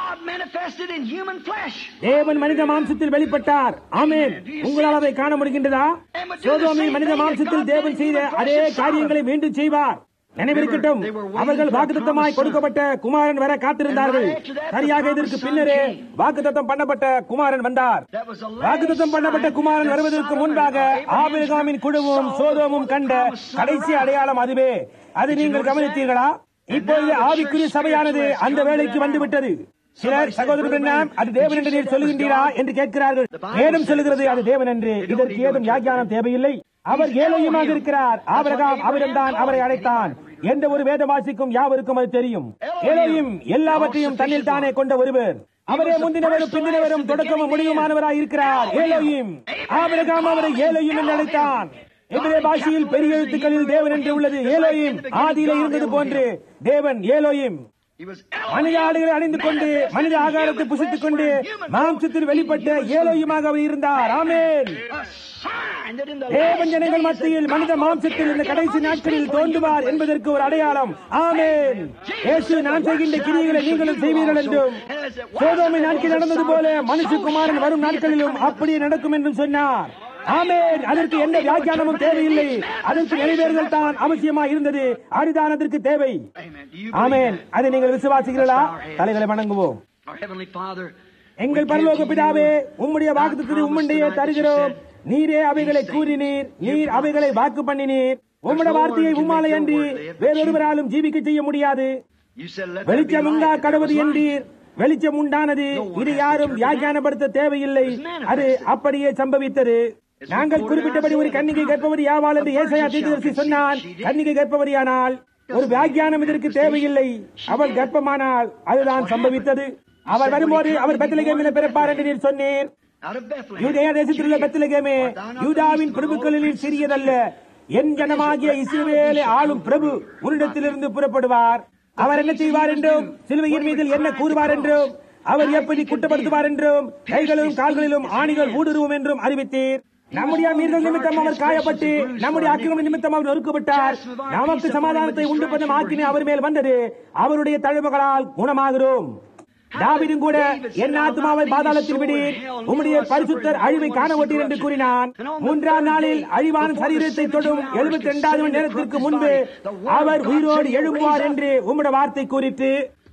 தேவன் மனித மாம்சத்தில் வெளிப்பட்டார் ஆமேன் உங்களால் அதை காண முடிகின்றதா சோதோமி மனித மாம்சத்தில் தேவன் செய்த அதே காரியங்களை மீண்டும் செய்வார் நினைவிருக்கட்டும் அவர்கள் வாக்குத்தமாய் கொடுக்கப்பட்ட குமாரன் வர காத்திருந்தார்கள் சரியாக இதற்கு பின்னரே வாக்குத்தம் பண்ணப்பட்ட குமாரன் வந்தார் வாக்குத்தம் பண்ணப்பட்ட குமாரன் வருவதற்கு முன்பாக ஆபிரகாமின் குழுவும் சோதோமும் கண்ட கடைசி அடையாளம் அதுவே அது நீங்கள் கவனித்தீர்களா இப்பொழுது ஆவிக்குரிய சபையானது அந்த வேலைக்கு வந்துவிட்டது சிலர் சகோதரர்கள் அது தேவன் என்று நீர் சொல்லுகின்றீரா என்று கேட்கிறார்கள் வேதம் சொல்லுகிறது அது தேவன் என்று இதற்கு ஏதும் வியாக்கியானம் தேவையில்லை அவர் ஏழையுமாக இருக்கிறார் ஆபரகாம் அவரிடம்தான் அவரை அழைத்தான் எந்த ஒரு வேதவாசிக்கும் யாவருக்கும் அது தெரியும் ஏழையும் எல்லாவற்றையும் தன்னில் தானே கொண்ட ஒருவர் அவரே முந்தினவரும் பிந்தினவரும் தொடக்கமும் முடிவுமானவராய் இருக்கிறார் ஏழையும் ஆபரகாம் அவரை ஏழையும் என்று அழைத்தான் எதிரே பாஷையில் பெரிய எழுத்துக்களில் தேவன் என்று உள்ளது ஏலோயும் ஆதியில இருந்தது போன்று தேவன் ஏலோயும் மனித ஆடுகளை அணிந்து கொண்டு மனித ஆகாரத்தை புசித்துக் கொண்டு மாம்சத்தில் வெளிப்பட்ட ஏலோயுமாக அவர் இருந்தார் ஆமேன் தேவன் ஜனங்கள் மத்தியில் மனித மாம்சத்தில் இந்த கடைசி நாட்களில் தோன்றுவார் என்பதற்கு ஒரு அடையாளம் ஆமேன் இயேசு நான் செய்கின்ற கிரியைகளை நீங்களும் செய்வீர்கள் என்றும் சோதோமை நாட்கள் நடந்தது போல மனுஷகுமாரன் வரும் நாட்களிலும் அப்படியே நடக்கும் என்றும் சொன்னார் ஆமேன் அதற்கு எந்த வியாக்கியானமும் தேவையில்லை அதற்கு நிறைவேறுதல் தான் அவசியமா இருந்தது அதுதான் அதற்கு தேவை ஆமேன் அதை நீங்கள் விசுவாசிக்கிறீர்களா தலைகளை வணங்குவோம் எங்கள் பரலோக பிதாவே உம்முடைய வாக்குத்தத்தை உம்முடைய தருகிறோம் நீரே அவைகளை கூறினீர் நீர் அவைகளை வாக்கு பண்ணினீர் உம்முடைய வார்த்தையை உம்மாலை அன்றி வேறொருவராலும் ஜீவிக்க செய்ய முடியாது வெளிச்சம் உண்டா கடவுது என்றீர் வெளிச்சம் உண்டானது இது யாரும் வியாக்கியானப்படுத்த தேவையில்லை அது அப்படியே சம்பவித்தது நாங்கள் குறிப்பிட்டபடி ஒரு கன்னிகை கற்பவதி யாவாள் என்று ஏசையா தீர்க்கதரிசி சொன்னான் கன்னிகை கற்பவதியானால் ஒரு வியாக்கியானம் இதற்கு தேவையில்லை அவள் கர்ப்பமானால் அதுதான் சம்பவித்தது அவர் வரும்போது அவர் பெத்தலகேமில் பிறப்பார் என்று நீர் சொன்னீர் யூதேயா தேசத்தில் உள்ள பெத்தலகேமே யூதாவின் பிரபுக்களில் சிறியதல்ல என் ஜனமாகிய இஸ்ரவேலை ஆளும் பிரபு உன்னிடத்திலிருந்து புறப்படுவார் அவர் என்ன செய்வார் என்றும் சிலுவையின் மீதில் என்ன கூறுவார் என்றும் அவர் எப்படி குற்றப்படுத்துவார் என்றும் கைகளிலும் கால்களிலும் ஆணிகள் ஊடுருவும் என்றும் அறிவித்தீர் நம்முடைய மீன்கள் நிமித்தம் அவர் காயப்பட்டு நம்முடைய அக்கிரம நிமித்தம் அவர் நொறுக்கப்பட்டார் நமக்கு சமாதானத்தை உண்டு பண்ணும் ஆக்கினை அவர் மேல் வந்தது அவருடைய தழுவுகளால் குணமாகிறோம் தாவிடும் கூட என் ஆத்மாவை பாதாளத்தில் விடி உம்முடைய பரிசுத்தர் அழிவை காண ஒட்டீர் என்று கூறினான் மூன்றாம் நாளில் அழிவான சரீரத்தை தொடும் எழுபத்தி இரண்டாவது மணி நேரத்திற்கு முன்பு அவர் உயிரோடு எழும்புவார் என்று உம்முடைய வார்த்தை கூறிட்டு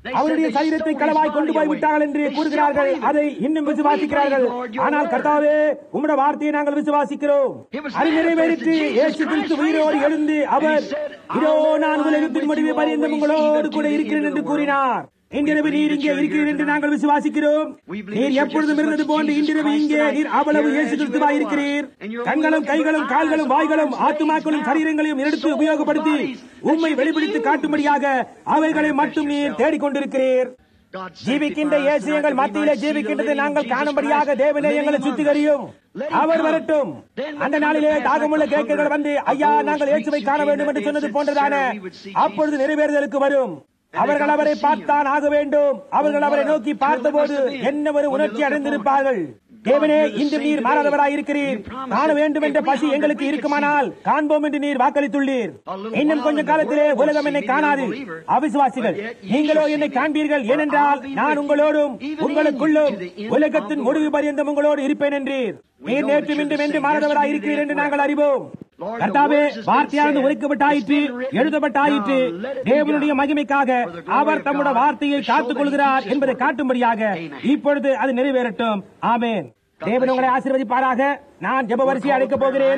அவருடைய சரீரத்தை களவாய் கொண்டு போய் விட்டார்கள் என்று கூறுகிறார்கள் அதை இன்னும் விசுவாசிக்கிறார்கள் ஆனால் கர்த்தாவே உம்முடைய வார்த்தையை நாங்கள் விசுவாசிக்கிறோம் அது நிறைவேறிற்று இயேசு கிறிஸ்து உயிரோடு எழுந்து அவர் இதோ நான் உலகத்தின் முடிவு பரியந்தம் உங்களோடு கூட இருக்கிறேன் என்று கூறினார் இன்றிரவு நீர் இங்கே இருக்கிறீர் என்று நாங்கள் விசுவாசிக்கிறோம் நீர் எப்பொழுதும் இருந்தது போன்று இன்றிரவு இங்கே நீர் அவ்வளவு இயேசு கிறிஸ்துவாய் இருக்கிறீர் கண்களும் கைகளும் கால்களும் வாய்களும் ஆத்துமாக்களும் சரீரங்களையும் எடுத்து உபயோகப்படுத்தி உண்மை வெளிப்படுத்தி காட்டும்படியாக அவைகளை மட்டும் நீர் தேடிக்கொண்டிருக்கிறீர் ஜீவிக்கின்ற இயேசு எங்கள் மத்தியிலே ஜீவிக்கின்றது நாங்கள் காணும்படியாக தேவனே எங்களை சுத்திகரியும் அவர் வரட்டும் அந்த நாளிலே தாகமுள்ள கேட்கள் வந்து ஐயா நாங்கள் இயேசுவை காண வேண்டும் என்று சொன்னது போன்றதான அப்பொழுது நிறைவேறுதலுக்கு வரும் அவர்கள் அவரை பார்த்தான் ஆக வேண்டும் அவர்கள் அவரை நோக்கி பார்த்தபோது என்ன ஒரு உணர்ச்சி அடைந்திருப்பார்கள் தேவனே இன்று நீர் மாறாதவராய் இருக்கிறீர் காண வேண்டும் என்ற பசி எங்களுக்கு இருக்குமானால் காண்போம் என்று நீர் வாக்களித்துள்ளீர் இன்னும் கொஞ்ச காலத்திலே உலகம் என்னை காணாது அவிசுவாசிகள் நீங்களோ என்னை காண்பீர்கள் ஏனென்றால் நான் உங்களோடும் உங்களுக்குள்ளும் உலகத்தின் முடிவு பரியந்தம் உங்களோடு இருப்பேன் என்றீர் நீர் நேற்று இன்றும் என்று மாறாதவராய் இருக்கிறீர் என்று நாங்கள் அறிவோம் கர்த்தாவே வார்த்தையானது உரைக்கப்பட்டாயிற்று எழுதப்பட்டாயிற்று தேவனுடைய மகிமைக்காக அவர் தம்முடைய வார்த்தையை காத்துக் கொள்கிறார் என்பதை காட்டும்படியாக இப்பொழுது அது நிறைவேறட்டும் ஆமேன் தேவன் உங்களை ஆசீர்வதிப்பாராக நான் ஜெப வரிசையை அழைக்கப் போகிறேன்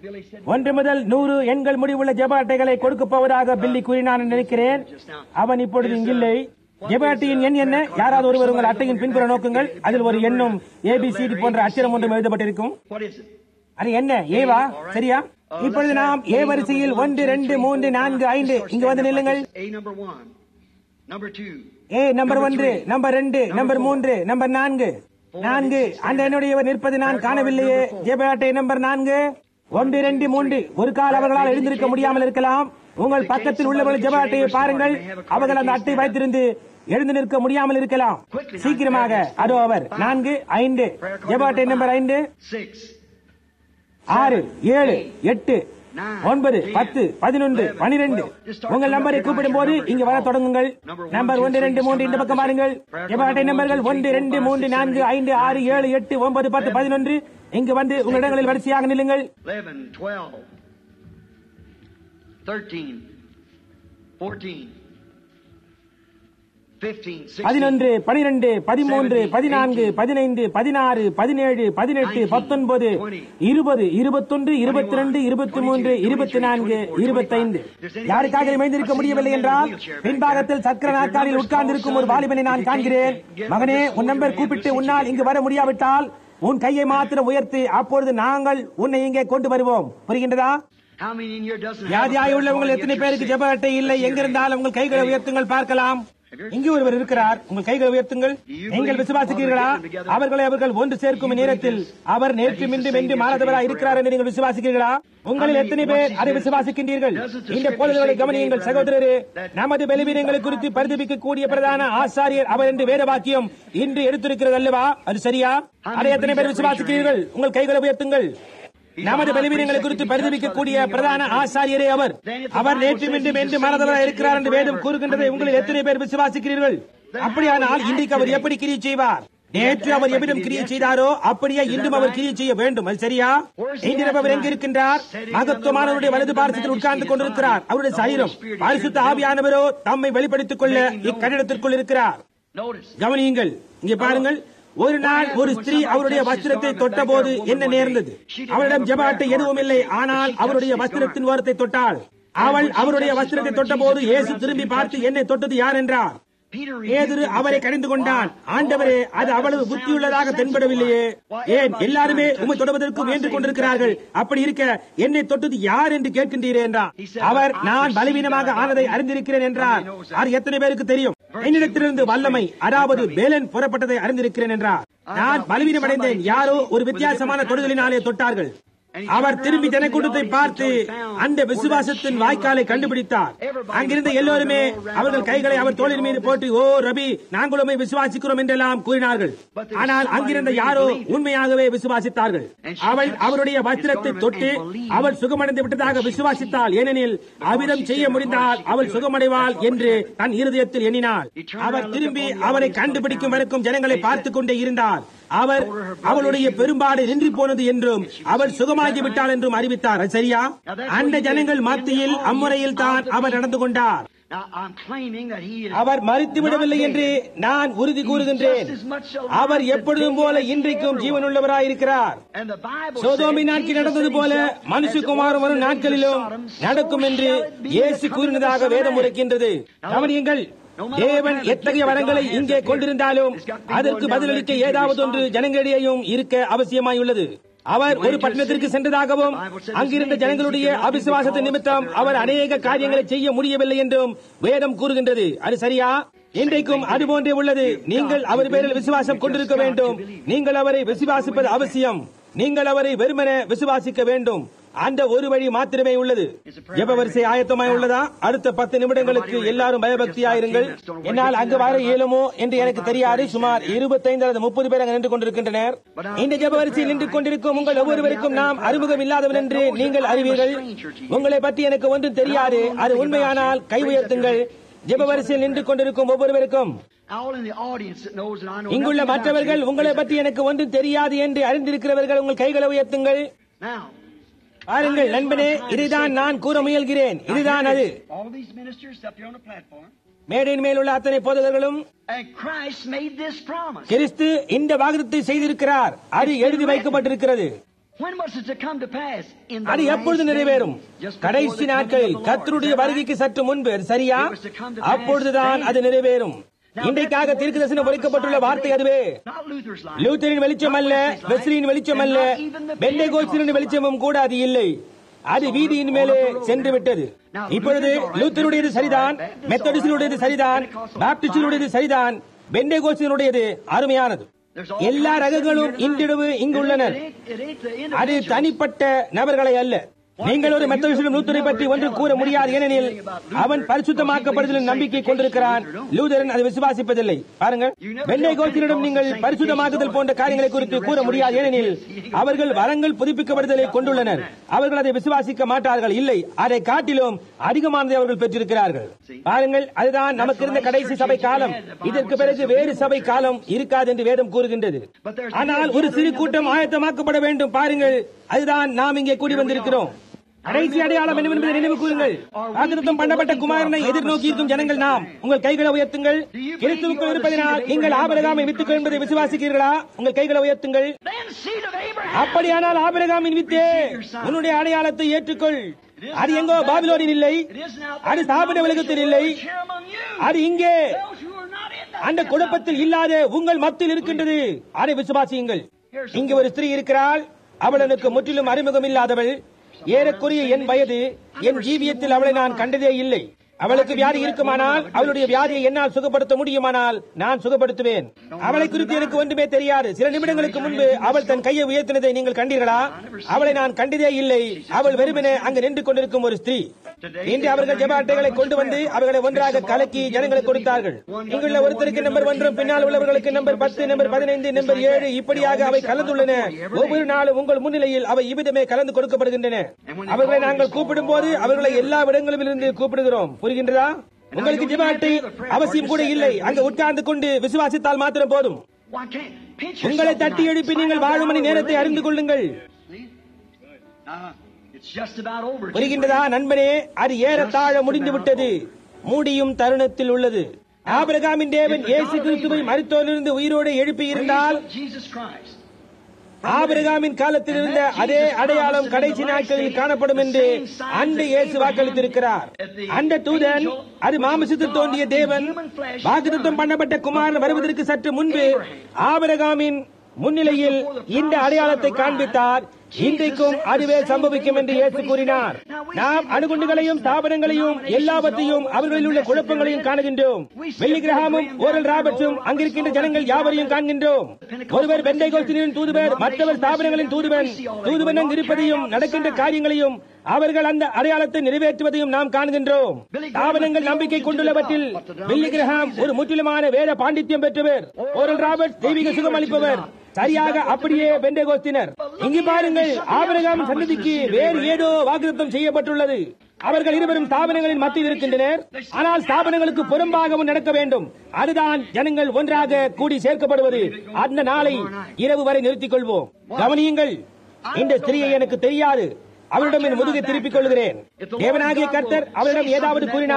ஒன்று முதல் நூறு எண்கள் முடிவுள்ள ஜெப அட்டைகளை கொடுக்க போவதாக பில்லி கூறினான் என்று நினைக்கிறேன் அவன் இப்பொழுது இங்கில்லை ஜெப அட்டையின் எண் என்ன யாராவது ஒருவர் உங்கள் அட்டையின் பின்புற நோக்குங்கள் அதில் ஒரு எண்ணும் ஏபிசிடி போன்ற அச்சரம் ஒன்றும் எழுதப்பட்டிருக்கும் What is it? அது என்ன ஏவா சரியா இப்பொழுது நாம் ஏ வரிசையில் ஒன்று ரெண்டு மூன்று நான்கு ஐந்து இங்கு வந்து நில்லுங்கள் A number one. Number two. A number ஒன்று நம்பர் ரெண்டு நம்பர் மூன்று நம்பர் நான்கு நான்கு அந்த என்னுடையவர் நிற்பது நான் காணவில்லையே ஜெப அட்டை நம்பர் நான்கு ஒன்று ரெண்டு மூன்று ஒரு கால் அவர்களால் எழுந்திருக்க முடியாமல் இருக்கலாம் உங்கள் பக்கத்தில் உள்ளவர்கள் ஜெப அட்டையை பாருங்கள் அவர்கள் அந்த அட்டை வைத்திருந்து எழுந்து நிற்க முடியாமல் இருக்கலாம் சீக்கிரமாக அதோ அவர் நான்கு ஐந்து ஜெப அட்டை நம்பர் ஐந்து Six. ஆறு ஏழு எட்டு ஒன்பது பத்து பதினொன்று பனிரெண்டு உங்கள் நம்பரை கூப்பிடும் போது இங்கு வர தொடங்குங்கள் நம்பர் ஒன்று ரெண்டு மூன்று இந்த பக்கம் பாருங்கள் எபாட்டை நம்பர்கள் ஒன்று ரெண்டு மூன்று நான்கு ஐந்து ஆறு ஏழு எட்டு ஒன்பது பத்து பதினொன்று இங்கு வந்து உங்கள் இடங்களில் வரிசையாக நில்லுங்கள் Eleven. Twelve. Thirteen. Fourteen. Fifteen. Sixteen. பதினொன்று பனிரெண்டு பதிமூன்று பதினான்கு பதினைந்து பதினாறு பதினேழு பதினெட்டு பத்தொன்பது இருபது இருபத்தொன்று இருபத்தி ரெண்டு இருபத்தி மூன்று இருபத்தி நான்கு இருபத்தைந்து யாருக்காக இணைந்திருக்க முடியவில்லை என்றால் பின்பாகத்தில் சக்கர நாற்காலில் உட்கார்ந்திருக்கும் ஒரு வாலிபனை நான் காண்கிறேன் மகனே உன் நம்பர் கூப்பிட்டு உன்னால் இங்கு வர முடியாவிட்டால் உன் கையை மாத்திரம் உயர்த்தி அப்பொழுது நாங்கள் உன்னை இங்கே கொண்டு வருவோம் புரிகின்றதா How many in here doesn't have a வியாதியாய் prayer உள்ளவங்கள் card? எத்தனை Get பேருக்கு your- ஜெப அட்டை இல்லை எங்கிருந்தாலும் உங்கள் கைகளை உயர்த்துங்கள் பார்க்கலாம் இங்கே ஒருவர் இருக்கிறார் உங்கள் கைகளை உயர்த்துங்கள் நீங்கள் விசுவாசிக்கிறீர்களா அவர்களை அவர்கள் ஒன்று சேர்க்கும் நேரத்தில் அவர் நேற்று மின்று வென்று மாறாதவராய் இருக்கிறார் என்று நீங்கள் விசுவாசிக்கிறீர்களா உங்களில் எத்தனை பேர் அதை விசுவாசிக்கின்றீர்கள் இந்த பொழுதுகளை கவனியுங்கள் சகோதரரே நமது பலவீனங்களை குறித்து பரிதபிக்கக்கூடிய பிரதான ஆசாரியர் அவர் என்று வேத வாக்கியம் இன்று எடுத்திருக்கிறது அல்லவா அது சரியா அதை எத்தனை பேர் விசுவாசிக்கிறீர்கள் உங்கள் கைகளை உயர்த்துங்கள் நமது பலவீனங்களை குறித்து பரிதபிக்கக்கூடிய பிரதான ஆசாரியரே அவர் அவர் நேற்று மீண்டும் என்று மனதவராக இருக்கிறார் என்று வேதம் கூறுகின்றதை உங்களில் எத்தனை பேர் விசுவாசிக்கிறீர்கள் அப்படியானால் இன்றைக்கு அவர் எப்படி கிரியை செய்வார் நேற்று அவர் எவ்விடம் கிரியை செய்தாரோ அப்படியே இன்றும் அவர் கிரியை செய்ய வேண்டும் அது சரியா இன்றிரவு அவர் எங்க இருக்கின்றார் மகத்துவமானவருடைய வலது பாரசத்தில் உட்கார்ந்து கொண்டிருக்கிறார் அவருடைய சரீரம் பரிசுத்த ஆவியானவரோ தம்மை வெளிப்படுத்திக் கொள்ள இக்கட்டிடத்திற்குள் இருக்கிறார் Notice. கவனியுங்கள் இங்கே பாருங்கள் ஒரு நாள் ஒரு ஸ்திரீ அவருடைய வஸ்திரத்தை தொட்டபோது என்ன நேர்ந்தது அவளிடம் ஜெப அட்டை எதுவும் இல்லை ஆனால் அவருடைய வஸ்திரத்தின் ஓரத்தை தொட்டாள் அவள் அவருடைய வஸ்திரத்தை தொட்டபோது இயேசு திரும்பி பார்த்து என்னை தொட்டது யார் என்றார் Peter பேதுரு அவரை கடிந்து கொண்டான் ஆண்டவரே அது அவ்வளவு புத்தியுள்ளதாக தென்படவில்லையே ஏன் எல்லாருமே உம்மை தொடுவதற்கு முயன்று கொண்டிருக்கிறார்கள் அப்படி இருக்க என்னை தொட்டது யார் என்று கேட்கின்றீரே என்றார் அவர் நான் பலவீனமாக ஆனதை அறிந்திருக்கிறேன் என்றார் அது எத்தனை பேருக்கு தெரியும் என்னிடத்திலிருந்து வல்லமை அதாவது பேலன் புறப்பட்டதை அறிந்திருக்கிறேன் என்றார் நான் பலவீனம் அடைந்தேன் யாரோ ஒரு வித்தியாசமான தொடுதலினாலே தொட்டார்கள் அவர் திரும்பி ஜனக்கூட்டத்தை பார்த்து அந்த விசுவாசத்தின் வாய்க்காலை கண்டுபிடித்தார் அங்கிருந்த எல்லோருமே அவர்கள் கைகளை அவர் தோளின் மீது போட்டு ஓ ரபி நாங்கள் உண்மை விசுவாசிக்கிறோம் என்றெல்லாம் கூறினார்கள் ஆனால் அங்கிருந்த யாரோ உண்மையாகவே விசுவாசித்தார்கள் அவள் அவருடைய வஸ்திரத்தை தொட்டு அவள் சுகமடைந்து விட்டதாக விசுவாசித்தாள் ஏனெனில் அவ்விதம் செய்ய முடிந்தால் அவள் சுகமடைவாள் என்று தன் இருதயத்தில் எண்ணினாள் அவர் திரும்பி அவரை கண்டுபிடிக்கும் வரைக்கும் ஜனங்களை பார்த்துக் கொண்டே இருந்தார் அவர் அவளுடைய பெரும்பாடு நின்று போனது என்றும் அவள் சுகமாகி விட்டாள் என்றும் அறிவித்தார் அது சரியா அந்த ஜனங்கள் மத்தியில் அம்முறையில் தான் அவர் நடந்து கொண்டார் Now, I'm claiming that he is அவர் மறித்து விடவில்லை not என்று dead. நான் உறுதி கூறுகின்றேன் He's just as much alive அவர் today எப்பொழுதும் போல as he இன்றைக்கும் ever ஜீவனுள்ளவராயிருக்கிறார் And the Bible சோதோமி said, நாட்கள் Jesus நடந்தது said போல himself, மனுஷகுமாரன் as it வரும் was in the நாட்களிலும் days of Sodom, நடக்கும் so என்று shall it be in the இயேசு coming கூறினதாக of the Son of வேதம் Man. உரைக்கின்றது கவனியுங்கள் தேவன் எத்தகைய வரங்களை இங்கே கொண்டிருந்தாலும் அதற்கு பதிலளிக்க ஏதாவது ஒன்று ஜனங்களிடையும் இருக்க அவசியமாயுள்ளது அவர் ஒரு பட்டணத்திற்கு சென்றதாகவும் அங்கிருந்த ஜனங்களுடைய அவிசுவாசத்தின் நிமித்தம் அவர் அநேக காரியங்களை செய்ய முடியவில்லை என்றும் வேதம் கூறுகின்றது அது சரியா இன்றைக்கும் அது போன்றே உள்ளது நீங்கள் அவர் பேரில் விசுவாசம் கொண்டிருக்க வேண்டும் நீங்கள் அவரை விசுவாசிப்பது அவசியம் நீங்கள் அவரை வெறுமனே விசுவாசிக்க வேண்டும் அந்த ஒரு வழி மாத்திரமே உள்ளது ஜெப வரிசை ஆயத்தமாய் உள்ளதா அடுத்த பத்து நிமிடங்களுக்கு எல்லாரும் பயபக்தியாயிருங்கள் என்னால் அங்கு வர இயலுமோ என்று எனக்கு தெரியாது சுமார் இருபத்தைந்து அல்லது முப்பது பேர் அங்கு நின்று கொண்டிருக்கின்றனர் இந்த ஜெப வரிசையில் நின்று கொண்டிருக்கும் உங்கள் ஒவ்வொருவருக்கும் நாம் அறிமுகம் இல்லாதவன் என்று நீங்கள் அறிவீர்கள் உங்களை பற்றி எனக்கு ஒன்றும் தெரியாது அது உண்மையானால் கை உயர்த்துங்கள் ஜெப வரிசையில் நின்று கொண்டிருக்கும் ஒவ்வொருவருக்கும் All in the audience that knows that I know இங்குள்ள nothing about மற்றவர்கள் you. உங்களை பற்றி எனக்கு ஒன்றும் தெரியாது என்று அறிந்திருக்கிறவர்கள் உங்கள் கைகளை உயர்த்துங்கள் Now, பாருங்கள் நண்பனே இதைதான் நான் கூற முயல்கிறேன் இதுதான் அது all these ministers up here on the platform, மேடையின் மேல் உள்ள அத்தனை போதகர்களும் and Christ made this promise. கிறிஸ்து இந்த வாக்குத்தத்தை செய்திருக்கிறார் அது எழுதி வைக்கப்பட்டிருக்கிறது When was it to come to pass? In the அது எப்பொழுது last நிறைவேறும் days, just before கடைசி the coming நாட்களில் of the Lord. கர்த்தருடைய Is that வருகைக்கு சற்று முன்பு அது சரியா It was to come to pass அப்பொழுதுதான் then. அது நிறைவேறும் Now, இன்றைக்காக that's the தீர்க்க word தரிசனம் உரைக்கப்பட்டுள்ள prophesied வார்த்தை today. அதுவே Not Luther's life. லூத்தரின் வெளிச்சம் அல்ல Not Wesley's life, வெஸ்லியின் வெளிச்சம் and அல்ல not even the பெண்டேகோஸ்தின் Pentecostal வெளிச்சமும் கூட அது இல்லை அது வீதியின் மேலே சென்று விட்டது இப்பொழுது லூத்தருடையது சரிதான் மெத்தடிஸ்டினுடையது சரிதான் பாப்டிஸ்டினுடையது சரிதான் பெண்டேகோஸ்தினுடையது அருமையானது எல்லா ரகங்களும் இன்றிரவு இங்கு உள்ளனர் It ain't- it ain't the அது individuals. தனிப்பட்ட நபர்களை அல்ல நீங்கள் ஒரு மெத்தடிஸ்டும் லூத்தரை பற்றி ஒன்று கூற முடியாது ஏனெனில் அவன் பரிசுத்தமாக்கப்படுதலின் நம்பிக்கை கொண்டிருக்கிறான் லூதரன் அதை விசுவாசிப்பதில்லை பாருங்கள் வெள்ளை கோத்திரிடம் நீங்கள் பரிசுத்தமாக்குதல் போன்ற காரியங்களை குறித்து கூற முடியாது ஏனெனில் அவர்கள் வரங்கள் புதுப்பிக்கப்படுதலை கொண்டுள்ளனர் அவர்கள் அதை விசுவாசிக்க மாட்டார்கள் இல்லை அதை காட்டிலும் அதிகமானதை அவர்கள் பெற்றிருக்கிறார்கள் பாருங்கள் அதுதான் நமக்கு இருந்த கடைசி சபை காலம் இதற்கு பிறகு வேறு சபை காலம் இருக்காது என்று வேதம் கூறுகின்றது ஆனால் ஒரு சிறு கூட்டம் ஆயத்தமாக்கப்பட வேண்டும் பாருங்கள் அதுதான் நாம் இங்கே கூடி வந்திருக்கிறோம் கடைசி அடையாளம் என்னவென்பதை நினைவு கூறுங்கள் வாக்குத்தத்தம் பண்ணப்பட்ட குமாரனை எதிர்நோக்கி இருக்கும் ஜனங்கள் நாம் உங்கள் கைகளை உயர்த்துங்கள் கிறிஸ்துவுக்குள் இருப்பதனால் நீங்கள் ஆபரகாமை வித்துக் என்பதை விசுவாசிக்கிறீர்களா உங்கள் கைகளை உயர்த்துங்கள் Then seed of Abraham. அப்படியானால் ஆபிரகாமின் வித்தே உன்னுடைய அடையாளத்தை ஏற்றுக்கொள் அது எங்கோ பாபிலோனில் இல்லை It isn't out அது there. ஸ்தாபன உலகத்தில் இல்லை Here among you. அது இங்கே Those who are not in that. அந்த குழப்பத்தில் இல்லாத உங்கள் மத்தியில் இருக்கின்றது அதை விசுவாசியுங்கள் இங்கே ஒரு ஸ்திரீ இருக்கிறாள் அவள் எனக்கு முற்றிலும் அறிமுகம் இல்லாதவள் ஏறக்குறைய என் வயது என் ஜீவியத்தில் அவளை நான் கண்டதே இல்லை அவளுக்கு வியாதி இருக்குமானால் அவளுடைய வியாதியை என்னால் சுகப்படுத்த முடியுமானால் நான் சுகப்படுத்துவேன் அவளை குறித்து எனக்கு ஒன்றுமே தெரியாது சில நிமிடங்களுக்கு முன்பு அவள் தன் கையை உயர்த்தினதை நீங்கள் கண்டீர்களா அவளை நான் கண்டதே இல்லை அவள் வெறுமனே அங்கு நின்று கொண்டிருக்கும் ஒரு ஸ்திரீ இன்று அவர்கள் ஜெப அட்டைகளை கொண்டு வந்து அவர்களை ஒன்றாக கலக்கி ஜனங்களுக்கு கொடுத்தார்கள் இங்குள்ள ஒருத்தருக்கு நம்பர் ஒன்றும் பின்னால் உள்ளவர்களுக்கு நம்பர் பத்து நம்பர் பதினைந்து நம்பர் ஏழு இப்படியாக அவை கலந்துள்ளன ஒவ்வொரு நாளும் உங்கள் முன்னிலையில் அவை இவ்விதமே கலந்து கொடுக்கப்படுகின்றன அவர்களை நாங்கள் கூப்பிடும் போது அவர்களை எல்லா இடங்களிலும் இருந்து கூப்பிடுகிறோம் புரிகின்றதா உங்களுக்கு ஜெப அட்டை அவசியம் கூட இல்லை அங்கு உட்கார்ந்து கொண்டு விசுவாசித்தால் மாத்திரம் போதும் Why can't pinch உங்களை yourself தட்டி tonight. எழுப்பி Find நீங்கள் out வாழும் மணி where நேரத்தை we're அறிந்து living. கொள்ளுங்கள் See? Uh, it's just about over. புரிகின்றதா நண்பனே அது ஏறத்தாழ முடிந்து விட்டது மூடியும் தருணத்தில் உள்ளது ஆபிரகாமின் தேவன் இயேசு கிறிஸ்துவை மருத்துவரிலிருந்து உயிரோடு எழுப்பி இருந்தால் Jesus Christ. ஆபிரகாமின் காலத்தில் இருந்த அதே அடையாளம் கடைசி நாட்களில் காணப்படும் என்று அந்த இயேசு வாக்களித்திருக்கிறார் அந்த தூதன் அது மாமிசத்தில் தோன்றிய தேவன் வாக்குத்தம் பண்ணப்பட்ட குமாரன் வருவதற்கு சற்று முன்பு ஆபிரகாமின் முன்னிலையில் இந்த அடையாளத்தை காண்பித்தார் இன்றைக்கும் அதுவே சம்பவிக்கும் என்று இயேசு கூறினார் நாம் அணுகுண்டுகளையும் ஸ்தாபனங்களையும் எல்லாவற்றையும் அவர்களில் உள்ள குழப்பங்களையும் காணுகின்றோம் வெள்ளி கிரகாமும் ஓரல் ராபர்ட்ஸும் அங்கிருக்கின்ற ஜனங்கள் யாவரையும் காண்கின்றோம் ஒருவர் பெண்டைகோஸ்தினின் தூதுவர் மற்றவர் ஸ்தாபனங்களின் தூதுவன் தூதுவன் இருப்பதையும் நடக்கின்ற காரியங்களையும் அவர்கள் அந்த அடையாளத்தை நிறைவேற்றுவதையும் நாம் காண்கின்றோம் ஸ்தாபனங்கள் நம்பிக்கை கொண்டுள்ளவற்றில் வெள்ளி கிரகாம் ஒரு முற்றிலுமான வேத பாண்டித்யம் பெற்றவர் ஓரல் ராபர்ட்ஸ் தெய்வீக சுகம் அளிப்பவர் சரியாக அப்படியே பெண்டகோஸ்தினர் இங்கு பாருங்கள் ஆபிரகாம் சந்ததிக்கு வேறு ஏதோ வாக்குத்தம் செய்யப்பட்டுள்ளது அவர்கள் இருவரும் ஸ்தாபனங்களின் மத்தியில் இருக்கின்றனர் ஆனால் ஸ்தாபனங்களுக்கு புறம்பாகவும் நடக்க வேண்டும் அதுதான் ஜனங்கள் ஒன்றாக கூடி சேர்க்கப்படுவது அந்த நாளை இரவு வரை நிறுத்திக் கொள்வோம் கவனியுங்கள் இந்த ஸ்திரீயை எனக்கு தெரியாது அவரிடம் என் முதுகை திருப்பிக் கொள்கிறேன் தேவனாகிய கர்த்தர் அவரிடம் ஏதாவது கூறினால்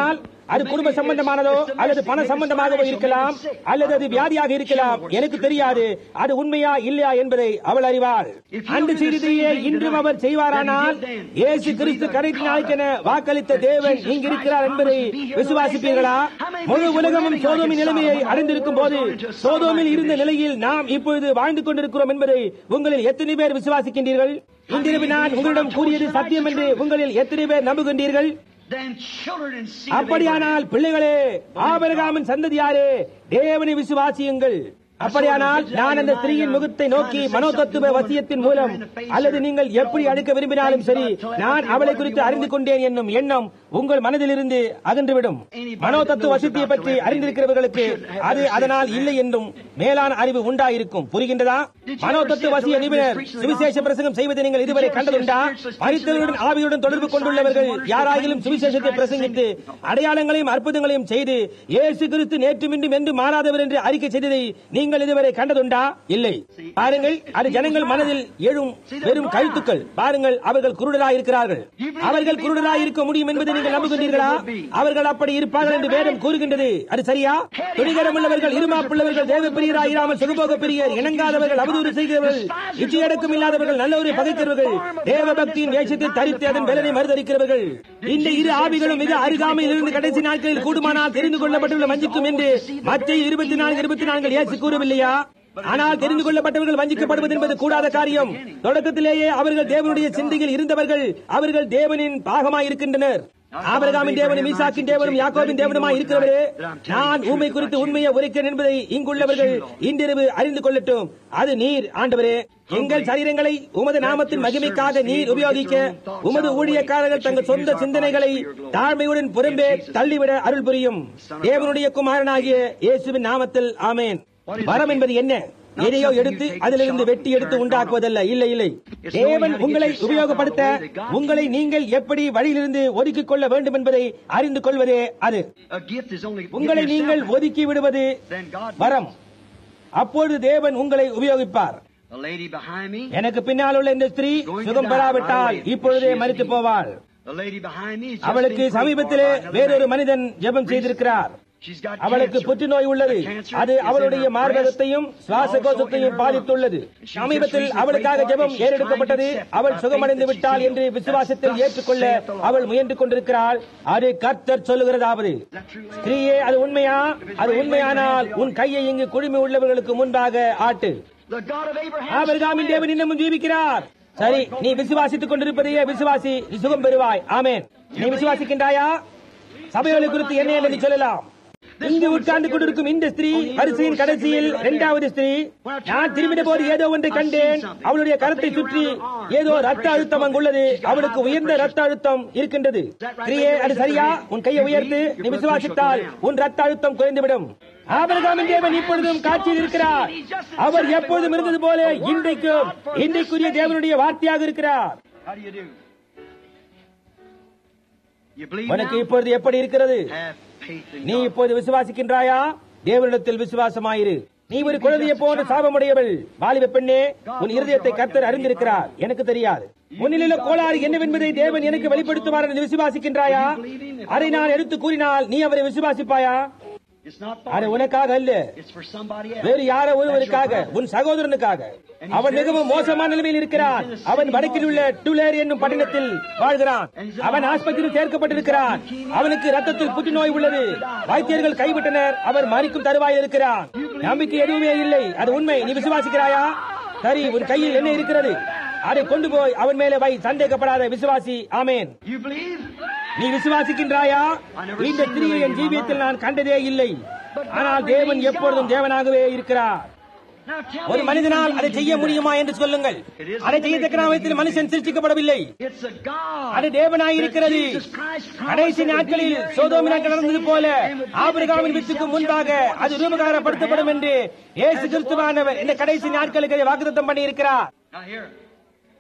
அது குடும்ப சம்பந்தமானதோ அல்லது பண சம்பந்தமாகவோ இருக்கலாம் அல்லது அது வியாதியாக இருக்கலாம் எனக்கு தெரியாது அது உண்மையா இல்லையா என்பதை அவள் அறிவாள் அந்த செய்தியை இன்றும் அவர் செய்வாரானால் இயேசு கிறிஸ்து கடைசி நாளுக்கென வாக்களித்த தேவன் இங்கு இருக்கிறார் என்பதை விசுவாசிப்பீர்களா முழு உலகமும் சோதோமின் நிலைமையை அடைந்திருக்கும் போது சோதோமில் இருந்த நிலையில் நாம் இப்பொழுது வாழ்ந்து கொண்டிருக்கிறோம் என்பதை உங்களில் எத்தனை பேர் விசுவாசிக்கின்றீர்கள் இன்றிரவு நான் உங்களிடம் கூறியது சத்தியம் என்று உங்களில் எத்தனை பேர் நம்புகின்றீர்கள் Then children and seed of அப்படியானால் பிள்ளைகளே ஆபரகாமின் சந்ததியாரே தேவனை விசுவாசியுங்கள் அப்படியானால் நான் அந்த ஸ்திரீயின் முகத்தை நோக்கி மனோதத்துவ வசியத்தின் மூலம் அல்லது நீங்கள் எப்படி அடுக்க விரும்பினாலும் சரி நான் அவளை குறித்து அறிந்து கொண்டேன் என்னும் எண்ணம் உங்கள் மனதிலிருந்து அகன்றுவிடும் மனோதத்துவ வசியத்தை பற்றி அறிந்திருக்கிறவர்களுக்கு அது அதனால் இல்லை என்றும் மேலான அறிவு உண்டாயிருக்கும் புரிகின்றதா மனோதத்துவ வசிய நிபுணர் சுவிசேஷ பிரசங்கம் செய்வதை நீங்கள் இதுவரை கண்டதுண்டா மறித்தவர்களுடன் ஆவியுடன் தொடர்பு கொண்டுள்ளவர்கள் யாராயிலும் சுவிசேஷத்தை பிரசங்கித்து அடையாளங்களையும் அற்புதங்களையும் செய்து இயேசு கிறிஸ்து நேற்றுமின்றும் என்று மாறாதவர் என்று அறிக்கை செய்ததை நீங்கள் இதுவரை கண்டதுண்டா இல்லை பாருங்கள் அது ஜனங்கள் மனதில் எழும் வெறும் கழுத்துக்கள் பாருங்கள் அவர்கள் குருடராய் இருக்கிறார்கள் அவர்கள் குருடராய் இருக்க முடியும் என்பதை நீங்கள் நம்புகின்றீர்களா அவர்கள் அப்படி இருப்பார்கள் என்று வேதம் கூறுகின்றது அது சரியா துணிகரம் உள்ளவர்கள் இருமாப்புள்ளவர்கள் தேவ பிரியராய் இராமல் சுகபோக பிரியர் இணங்காதவர்கள் அவதூறு செய்கிறவர்கள் இச்சையடக்கம் இல்லாதவர்கள் நல்லவரை பகைக்கிறவர்கள் தேவ பக்தியின் வேஷத்தில் தரித்து அதன் பலனை மறுதளிக்கிறவர்கள் இந்த இரு ஆவிகளும் மிக அருகாமையில் இருந்து கடைசி நாட்களில் கூடுமானால் தெரிந்து கொள்ளப்பட்டுள்ள வஞ்சிக்கும் என்று மத்திய இருபத்தி நான்கு இருபத்தி நான்கு இயேசு கூறவில்லையா ஆனால் தெரிந்து கொள்ளப்பட்டவர்கள் வஞ்சிக்கப்படுவது என்பது கூடாத காரியம் தொடக்கத்திலேயே அவர்கள் தேவனுடைய சிந்தையில் இருந்தவர்கள் அவர்கள் தேவனின் பாகமாய் இருக்கின்றனர் ஆபரகாமின் தேவனும் ஈசாக்கின் தேவனும் யாக்கோபின் தேவனுமாய் இருக்கிறவரே நான் ஊமை குறித்து உண்மையை உரைக்கிறேன் என்பதை இங்குள்ளவர்கள் இன்றிரவு அறிந்து கொள்ளட்டும் அது நீர் ஆண்டவரே எங்கள் சரீரங்களை உமது நாமத்தின் மகிமைக்காக நீர் உபயோகிக்க உமது ஊழியக்காரர்கள் தங்கள் சொந்த சிந்தனைகளை தாழ்மையுடன் புறம்பே தள்ளிவிட அருள் புரியும் தேவனுடைய குமாரனாகிய இயேசுவின் நாமத்தில் ஆமேன் வரம் என்பது என்ன எதையோ எடுத்து அதிலிருந்து வெட்டி எடுத்து உண்டாக்குவதல்ல இல்லை இல்லை தேவன் உங்களை உபயோகப்படுத்த உங்களை நீங்கள் எப்படி வழியிலிருந்து ஒதுக்கிக் கொள்ள வேண்டும் என்பதை அறிந்து கொள்வதே அது A gift is only உங்களை நீங்கள் ஒதுக்கி விடுவது Then God வரம் அப்பொழுது தேவன் உங்களை உபயோகிப்பார் A lady behind me. எனக்கு பின்னால் உள்ள இந்த ஸ்திரீ சுகம் பெறாவிட்டால் இப்பொழுதே மறித்து போவாள் The lady behind me. is just அவளுக்கு being prayed for சமீபத்திலே by another வேறொரு man. மனிதன் ஜெபம் செய்திருக்கிறார் She's got அவளுக்கு cancer. புற்றுநோய் உள்ளது The cancer அது is in அவளுடைய her மார்பகத்தையும் breast, சுவாச also in கோசத்தையும் her பாதித்துள்ளது lungs. She சமீபத்தில் just அவளுக்காக recently ஜெபம் prayed for it. ஏறெடுக்கப்பட்டது She's trying to அவள் accept சுகமடைந்து by faith விட்டால் that என்று she's விசுவாசத்தில் healed. ஏற்றுக்கொள்ள Thus saith the அவள் Lord. முயன்று கொண்டிருக்கிறாள் அது கர்த்தர் சொல்லுகிறதாவது ஸ்திரீயே அது உண்மையா அது உண்மையானால் உன் கையை இங்கு குழுமி உள்ளவர்களுக்கு முன்பாக ஆட்டு The God of Abraham. ஆபிரகாமின் தேவன் இன்னமும் ஜீவிக்கிறார் சரி நீ விசுவாசித்துக் கொண்டிருப்பதையே விசுவாசி நீ சுகம் பெறுவாய் ஆமென் நீ விசுவாசிக்கின்றாயா சபைகளை குறித்து என்ன என்று நீ சொல்லலாம் இங்கு உட்கார்ந்து கொண்டிருக்கும் இந்த ஸ்திரீ வரிசையின் கடைசியில் இரண்டாவது ஸ்திரீ நான் திரும்பின போது ஏதோ ஒன்றை கண்டேன் அவளுடைய கரத்தை சுற்றி ஏதோ ரத்த அழுத்தம் அங்குள்ளது அவளுக்கு உயர்ந்த ரத்த அழுத்தம் இருக்கின்றது ஸ்திரீயே அது சரியா உன் கையை உயர்த்து நீ விசுவாசித்தால் உன் ரத்த அழுத்தம் குறைந்துவிடும் ஆபிரகாமின் தேவன் இப்பொழுதும் காட்சியில் இருக்கிறார் அவர் எப்பொழுதும் இருந்தது போல இன்றைக்கும் இன்றைக்குரிய தேவனுடைய வார்த்தையாக இருக்கிறார் How do you do? You believe உனக்கு now? இப்பொழுது எப்படி இருக்கிறது Have faith in நீ God. இப்போது விசுவாசிக்கின்றாயா தேவனிடத்தில் விசுவாசமாயிரு நீ ஒரு குழந்தையை போன்ற சாபமுடையவள் வாலிப பெண்ணே உன் இருதயத்தை கர்த்தர் அறிந்திருக்கிறார் எனக்கு தெரியாது உன்னிலுள்ள கோளாறு என்னவென்பதை தேவன் எனக்கு வெளிப்படுத்துவார் என்று விசுவாசிக்கின்றாயா அதை நான் எடுத்து கூறினால் நீ அவரை விசுவாசிப்பாயா It's not for அது you. உனக்காக அல்ல It's for somebody else. வேறு யாரோ That's your ஒருவருக்காக brother. உன் சகோதரனுக்காக அவன் மிகவும் மோசமான நிலைமையில் இருக்கிறான் அவன் வடக்கில் உள்ள டுலேர் என்னும் பட்டணத்தில் வாழ்கிறான் அவன் ஆஸ்பத்திரியில் சேர்க்கப்பட்டிருக்கிறான் அவனுக்கு ரத்தத்தில் புற்றுநோய் உள்ளது வைத்தியர்கள் கைவிட்டனர் அவர் மறிக்கும் தருவாயில் இருக்கிறான் நம்பிக்கை எதுவுமே இல்லை அது உண்மை நீ விசுவாசிக்கிறாயா சரி உன் கையில் என்ன இருக்கிறது அதை கொண்டு போய் அவன் மேலே வை சந்தேகப்படாத விசுவாசி ஆமேன் You believe? நீ விசுவாசிக்கின்றாயா இந்த ஸ்திரீயை என் ஜீவியத்தில் நான் கண்டதே இல்லை ஆனால் தேவன் எப்பொழுதும் தேவனாகவே இருக்கிறார் Now tell ஒரு me மனிதனால் you அதை can செய்ய do that. முடியுமா என்று சொல்லுங்கள் அதை செய்யத்தக்க நாமத்தில் மனுஷன் சிருஷ்டிக்கப்படவில்லை It's a God. அது தேவனாய் இருக்கிறது that Jesus Christ promised கடைசி that would be நாட்களில் here in the சோதோமினாக்கு last நடந்தது days போல and would ஆபிரகாமின் vindicate வித்துக்கு himself முன்பாக before அது the seed of ரூபகாரப்படுத்தப்படும் Abraham. என்று இயேசு கிறிஸ்துவானவர் இந்த கடைசி நாட்களுக்கு வாக்குத்தத்தம் பண்ணி இருக்கிறார் Now here.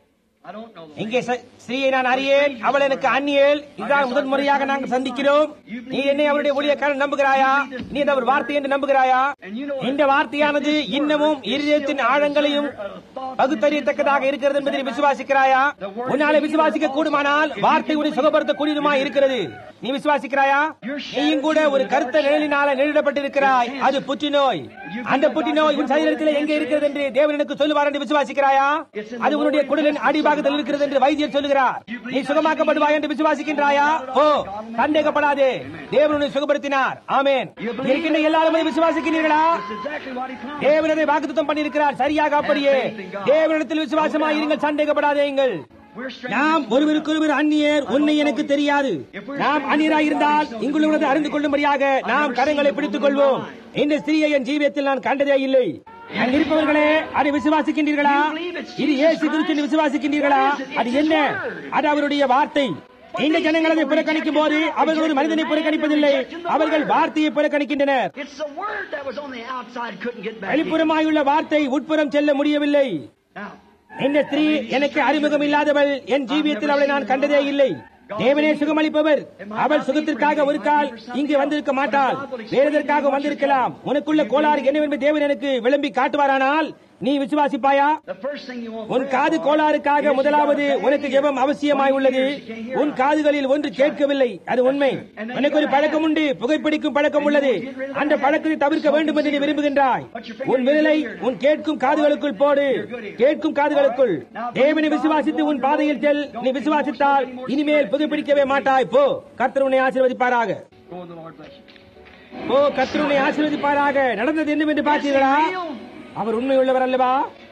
I don't know the இங்கே ச- ஸ்திரீயை நான் அறியேன் அவள் எனக்கு அந்நியேல் இதுதான் முதன் முறையாக நாங்கள் சந்திக்கிறோம் நீ என்னை அவருடைய ஊழியக்காரன் நம்புகிறாயா நீ இந்த ஒரு வார்த்தை என்று நம்புகிறாயா இந்த வார்த்தையானது இன்னமும் இருதயத்தின் ஆழங்களையும் பகுத்தறியத்தக்கதாக இருக்கிறது என்பதை நீ விசுவாசிக்கிறாயா உன்னாலே விசுவாசிக்க கூடுமானால் வார்த்தை உன்னை சுகப்படுத்த கூடியதுமா இருக்கிறது நீ விசுவாசிக்கிறாயா நீயும் கூட ஒரு கருத்த நிழலினால நிழலிடப்பட்டிருக்கிறாய் அது புற்றுநோய் அந்த புற்றுநோய் உன் சரீரத்தில் எங்கே இருக்கிறது என்று தேவன் எனக்கு சொல்லுவார் என்று விசுவாசிக்கிறாயா அது உன்னுடைய குடலின் அடிபாகத்தில் இருக்கிறது என்று வைத்தியர் சொல்லுகிறார் நீ சுகமாக்கப்படுவாய் என்று விசுவாசிக்கின்றாயா ஓ சந்தேகப்படாதே தேவன் உன்னை சுகப்படுத்தினார் ஆமென் இருக்கின்ற எல்லாரும் அதை விசுவாசிக்கிறீர்களா That's exactly what he promised. தேவனதை வாக்குத்தம் பண்ணியிருக்கிறார் சரியாக அப்படியே தேவனிடத்தில் விசுவாசமாய் இருங்கள் சந்தேகப்படாதேங்கள் We're strangers. நாம் ஒருவருக்கொருவர் அந்நியர் உன்னை எனக்கு தெரியாது நாம் அந்நியராயிருந்தால் இங்குள்ளவரது அறிந்து கொள்ளும்படியாக நாம் கரங்களை பிடித்துக் கொள்வோம் இந்த ஸ்திரீயை என் ஜீவியத்தில் நான் கண்டதே இல்லை அங்கு இருப்பவர்களே அதை விசுவாசிக்கின்றீர்களா இது இயேசு கிறிஸ்து என்று விசுவாசிக்கின்றீர்களா அது என்ன அது அவருடைய வார்த்தை இந்த ஜனங்கள் அதை புறக்கணிக்கும் போது அவர்கள் ஒரு மனிதனை புறக்கணிப்பதில்லை அவர்கள் வார்த்தையை புறக்கணிக்கின்றனர் It's the word that was on the outside couldn't get back. in. வெளிப்புறமாயுள்ள வார்த்தை உட்புறம் செல்ல முடியவில்லை Now, இந்த ஸ்திரீ எனக்கு அறிமுகம் இல்லாதவள் என் ஜீவியத்தில் அவளை நான் கண்டதே இல்லை தேவனே சுகமளிப்பவர் அவள் சுகத்திற்காக ஒரு கால் இங்கு வந்திருக்க மாட்டாள் வேறு எதற்காக வந்திருக்கலாம் உனக்குள்ள கோளாறு என்னவென்று தேவன் எனக்கு விளம்பி காட்டுவாரானால் நீ விசுவாசிப்பாயா the first thing you want உன் காது கோளாறுக்காக முதலாவது உனக்கு ஜெபம் அவசியமாய் உள்ளது உன் காதுகளில் ஒன்று கேட்கவில்லை அது உண்மை உனக்கு ஒரு பழக்கம் உண்டு புகைப்பிடிக்கும் பழக்கம் உள்ளது அந்த பழக்கத்தை தவிர்க்க வேண்டும் என்று நீ விரும்புகின்றாய் உன் விரலை உன் கேட்கும் காதுகளுக்குள் போடு கேட்கும் காதுகளுக்குள் தேவனை விசுவாசித்து உன் பாதையில் செல் நீ விசுவாசித்தால் இனிமேல் புகைப்பிடிக்கவே மாட்டாய் போ கர்த்தர் உன்னை ஆசீர்வதிப்பாராக Go and the Lord bless you. ஓ கர்த்தர் உன்னை ஆசீர்வதிப்பாராக நடந்தது என்னவென்று பார்த்தீர்களா அவர் உண்மை உள்ளவர் அல்லவா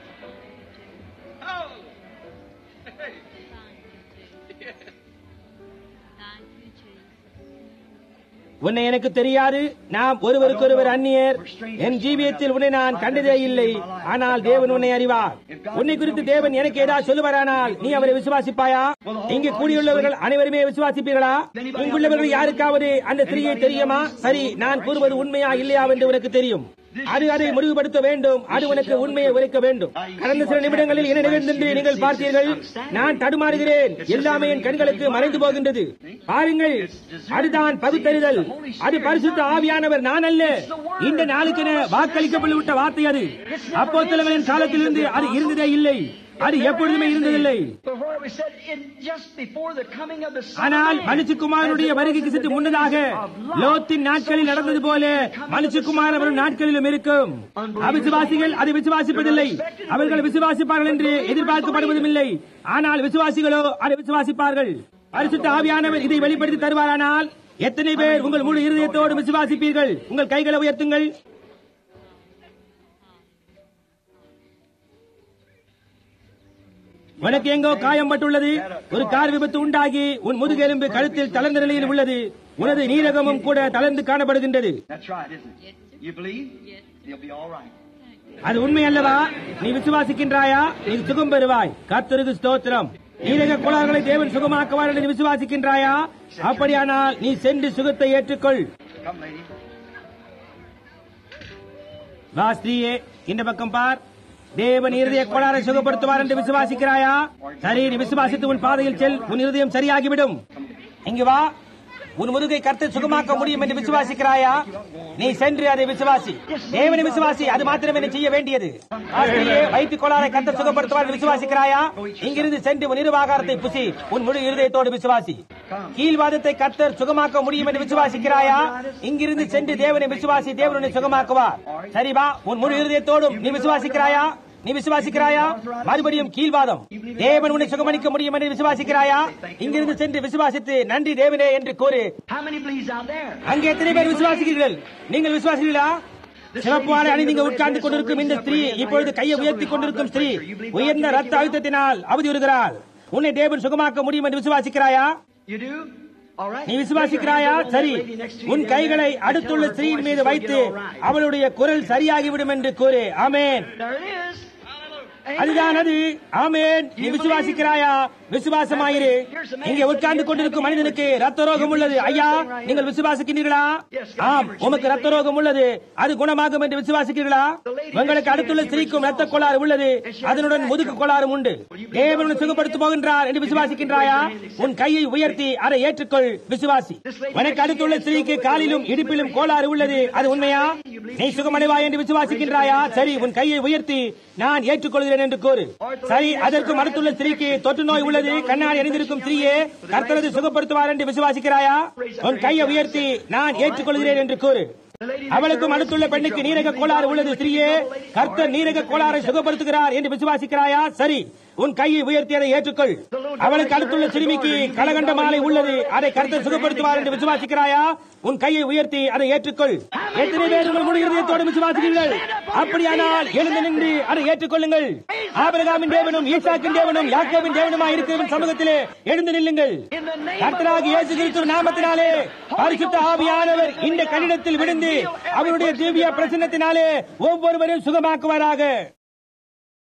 Thank you, Jesus. உன்னை எனக்கு தெரியாது நாம் ஒருவருக்கொருவர் அந்நியர் என் ஜீவியத்தில் உன்னை நான் கண்டதே இல்லை ஆனால் தேவன் உன்னை அறிவார் உன்னை குறித்து தேவன் எனக்கு ஏதாவது சொல்லுவாரானால் நீ அவரை விசுவாசிப்பாயா இங்கு கூடியுள்ளவர்கள் அனைவருமே விசுவாசிப்பீர்களா இங்குள்ளவர்கள் யாருக்காவது அந்த ஸ்திரீயை தெரியுமா சரி நான் கூறுவது உண்மையா இல்லையா என்று உனக்கு தெரியும் அது அதை முடிவுபடுத்த வேண்டும் அது உனக்கு உண்மையை உரைக்க வேண்டும் கடந்த சில நிமிடங்களில் என்ன நிகழ்ந்தென்று நீங்கள் பார்த்தீர்கள் நான் தடுமாறுகிறேன் எல்லாமே என் கண்களுக்கு மறைந்து போகின்றது பாருங்கள் அதுதான் பகுத்தறிதல் அது பரிசுத்த ஆவியானவர் நான் அல்ல இந்த நாளுக்கென வாக்களிக்கப்பட்டு விட்ட வார்த்தை அது அப்போஸ்தலர்களின் காலத்திலிருந்து அது இருந்ததே இல்லை அது எப்பொழுதுமே இருந்ததில்லை Before we said, in, just before the coming of the Son of ஆனால் Man, மனுஷகுமாரனுடைய வருகைக்கு சற்று முன்னதாக லோத்தின் நாட்களில் நடந்தது போல மனுஷகுமாரன் வரும் நாட்களிலும் இருக்கும் அவிசுவாசிகள் அதை விசுவாசிப்பதில்லை அவர்கள் விசுவாசிப்பார்கள் என்று எதிர்பார்க்கப்படுவதும் இல்லை ஆனால் விசுவாசிகளோ அதை விசுவாசிப்பார்கள் பரிசுத்த ஆவியானவர் இதை வெளிப்படுத்தி தருவாரானால் எத்தனை பேர் உங்கள் முழு இருதயத்தோடு விசுவாசிப்பீர்கள் உங்கள் கைகளை உயர்த்துங்கள் உனக்கு எங்கோ காயம் பட்டுள்ளது ஒரு கார் விபத்து உண்டாகி உன் முதுகெலும்பு கழுத்தில் தளர்ந்த நிலையில் உள்ளது உனது நீரகமும் கூட தளர்ந்து காணப்படுகின்றது That's right, isn't it? You believe? You'll be all right. அது உண்மை அல்லவா நீ விசுவாசிக்கின்றாயா நீ சுகம் பெறுவாய் கர்த்தருக்கு ஸ்தோத்திரம் நீரக கோளாறுகளை தேவன் சுகமாக்குவார் என்று நீ விசுவாசிக்கின்றாயா அப்படியானால் நீ சென்று சுகத்தை ஏற்றுக்கொள் Come, lady. வா ஸ்திரீயே இந்த பக்கம் பார் தேவன் இருதய கோளாறை சுகப்படுத்துவார் என்று விசுவாசிக்கிறாயா சரி நீ விசுவாசித்து உன் பாதையில் செல் உன் இருதயம் சரியாகிவிடும் இங்கு வா உன் முதுகை கர்த்தர் சுகமாக்க முடியும் என்று விசுவாசிக்கிறாயா நீ சென்று அதை விசுவாசி தேவனை விசுவாசி அது மாத்திரம் என்ன செய்ய வேண்டியது ஆஸ்திரியே வைத்து கோளாறை கர்த்தர் சுகப்படுத்துவார் என்று விசுவாசிக்கிறாயா இங்கிருந்து சென்று உன் இருவாகாரத்தை புசி உன் முழு இருதயத்தோடு விசுவாசி கீழ்வாதத்தை கர்த்தர் சுகமாக்க முடியும் என்று விசுவாசிக்கிறாயா இங்கிருந்து சென்று தேவனை விசுவாசி தேவன் உன்னை சுகமாக்குவார் சரி வா உன் முழு இருதயத்தோடும் நீ விசுவாசிக்கிறாயா நீ விசுவாசிக்கிறாயா மறுபடியும் கீழ்வாதம் தேவன் உன்னை சுகமளிக்க முடியும் என்று விசுவாசிக்கிறாயா இங்கிருந்து சென்று விசுவாசித்து நன்றி தேவனே என்று கூறு How many believes out there? அங்கே எத்தனை பேர் விசுவாசிக்கிறீர்கள் நீங்கள் விசுவாசிக்கிறீர்களா சிவப்பு ஆடை அணி நீங்க உட்கார்ந்து கொண்டிருக்கும் இந்த ஸ்திரீ இப்பொழுது கையை உயர்த்தி கொண்டிருக்கும் ஸ்திரீ உயர்ந்த ரத்த அழுத்தத்தினால் அவதி வருகிறாள் உன்னை தேவன் சுகமாக்க முடியும் என்று விசுவாசிக்கிறாயா You do? All right. நீ விசுவாசிக்கிறாயா சரி உன் கைகளை அடுத்துள்ள ஸ்திரீயின் மீது வைத்து அவளுடைய குரல் சரியாகிவிடும் என்று கூறு ஆமென் There it is. அதுதான் அது ஆமேன் நீ விசுவாசிக்கிறாயா விசுவாசமாயிரு இங்கே உட்கார்ந்து கொண்டிருக்கும் மனிதனுக்கு ரத்த ரோகம் உள்ளது ஐயா நீங்கள் விசுவாசிக்கிறீர்களா ஆம் உமக்கு ரத்த ரோகம் உள்ளது அது குணமாகும் என்று விசுவாசிக்கிறீர்களா உங்களுக்கு அடுத்துள்ள ஸ்திரீக்கும் ரத்த கோளாறு உள்ளது அதனுடன் முதுகு கோளாறும் உண்டு தேவன் சுகப்படுத்த போகின்றார் என்று விசுவாசிக்கின்றாயா உன் கையை உயர்த்தி அதை ஏற்றுக்கொள் விசுவாசி உனக்கு அடுத்துள்ள ஸ்திரீக்கு காலிலும் இடுப்பிலும் கோளாறு உள்ளது அது உண்மையா நீ சுகமடைவாய் என்று விசுவாசிக்கின்றாயா சரி உன் கையை உயர்த்தி நான் ஏற்றுக்கொள்கிறேன் என்று கூறு சரி அதற்கும் அடுத்துள்ள ஸ்திரீக்கு தொற்று நோய் உள்ளது கண்ணாடி அணிந்திருக்கும் ஸ்திரீயே கர்த்தரது சுகப்படுத்துவார் என்று விசுவாசிக்கிறாயா உன் கையை உயர்த்தி நான் ஏற்றுக்கொள்கிறேன் என்று கூறு அவளுக்கும் அடுத்துள்ள பெண்ணுக்கு நீரக கோளாறு உள்ளது ஸ்திரீயே கர்த்தர் நீரக கோளாறை சுகப்படுத்துகிறார் என்று விசுவாசிக்கிறாயா சரி உன் கையை உயர்த்தி அதை ஏற்றுக்கொள் அவளுக்கு அடுத்துள்ள சிறுமிக்கு கலகண்ட மாலை உள்ளது அதை கர்த்தர் சுகப்படுத்துவார் என்று விசுவாசிக்கிறாயா உன் கையை உயர்த்தி அதை ஏற்றுக்கொள் எத்தனை பேர் உங்கள் முழு இருதயத்தோடு விசுவாசிக்கிறீர்கள் அப்படியானால் எழுந்து நின்று அதை ஏற்றுக்கொள்ளுங்கள் ஆபிரகாமின் தேவனும் ஈசாக்கின் தேவனும் யாக்கோபின் தேவனுமாய் இருக்கிறவன் சமூகத்திலே எழுந்து நில்லுங்கள் கர்த்தராக இயேசு கிறிஸ்துவ நாமத்தினாலே பரிசுத்த ஆவியானவர் இந்த கடிதத்தில் விழுந்து அவருடைய திவ்ய பிரசன்னத்தினாலே ஒவ்வொருவரையும் சுகமாக்குவாராக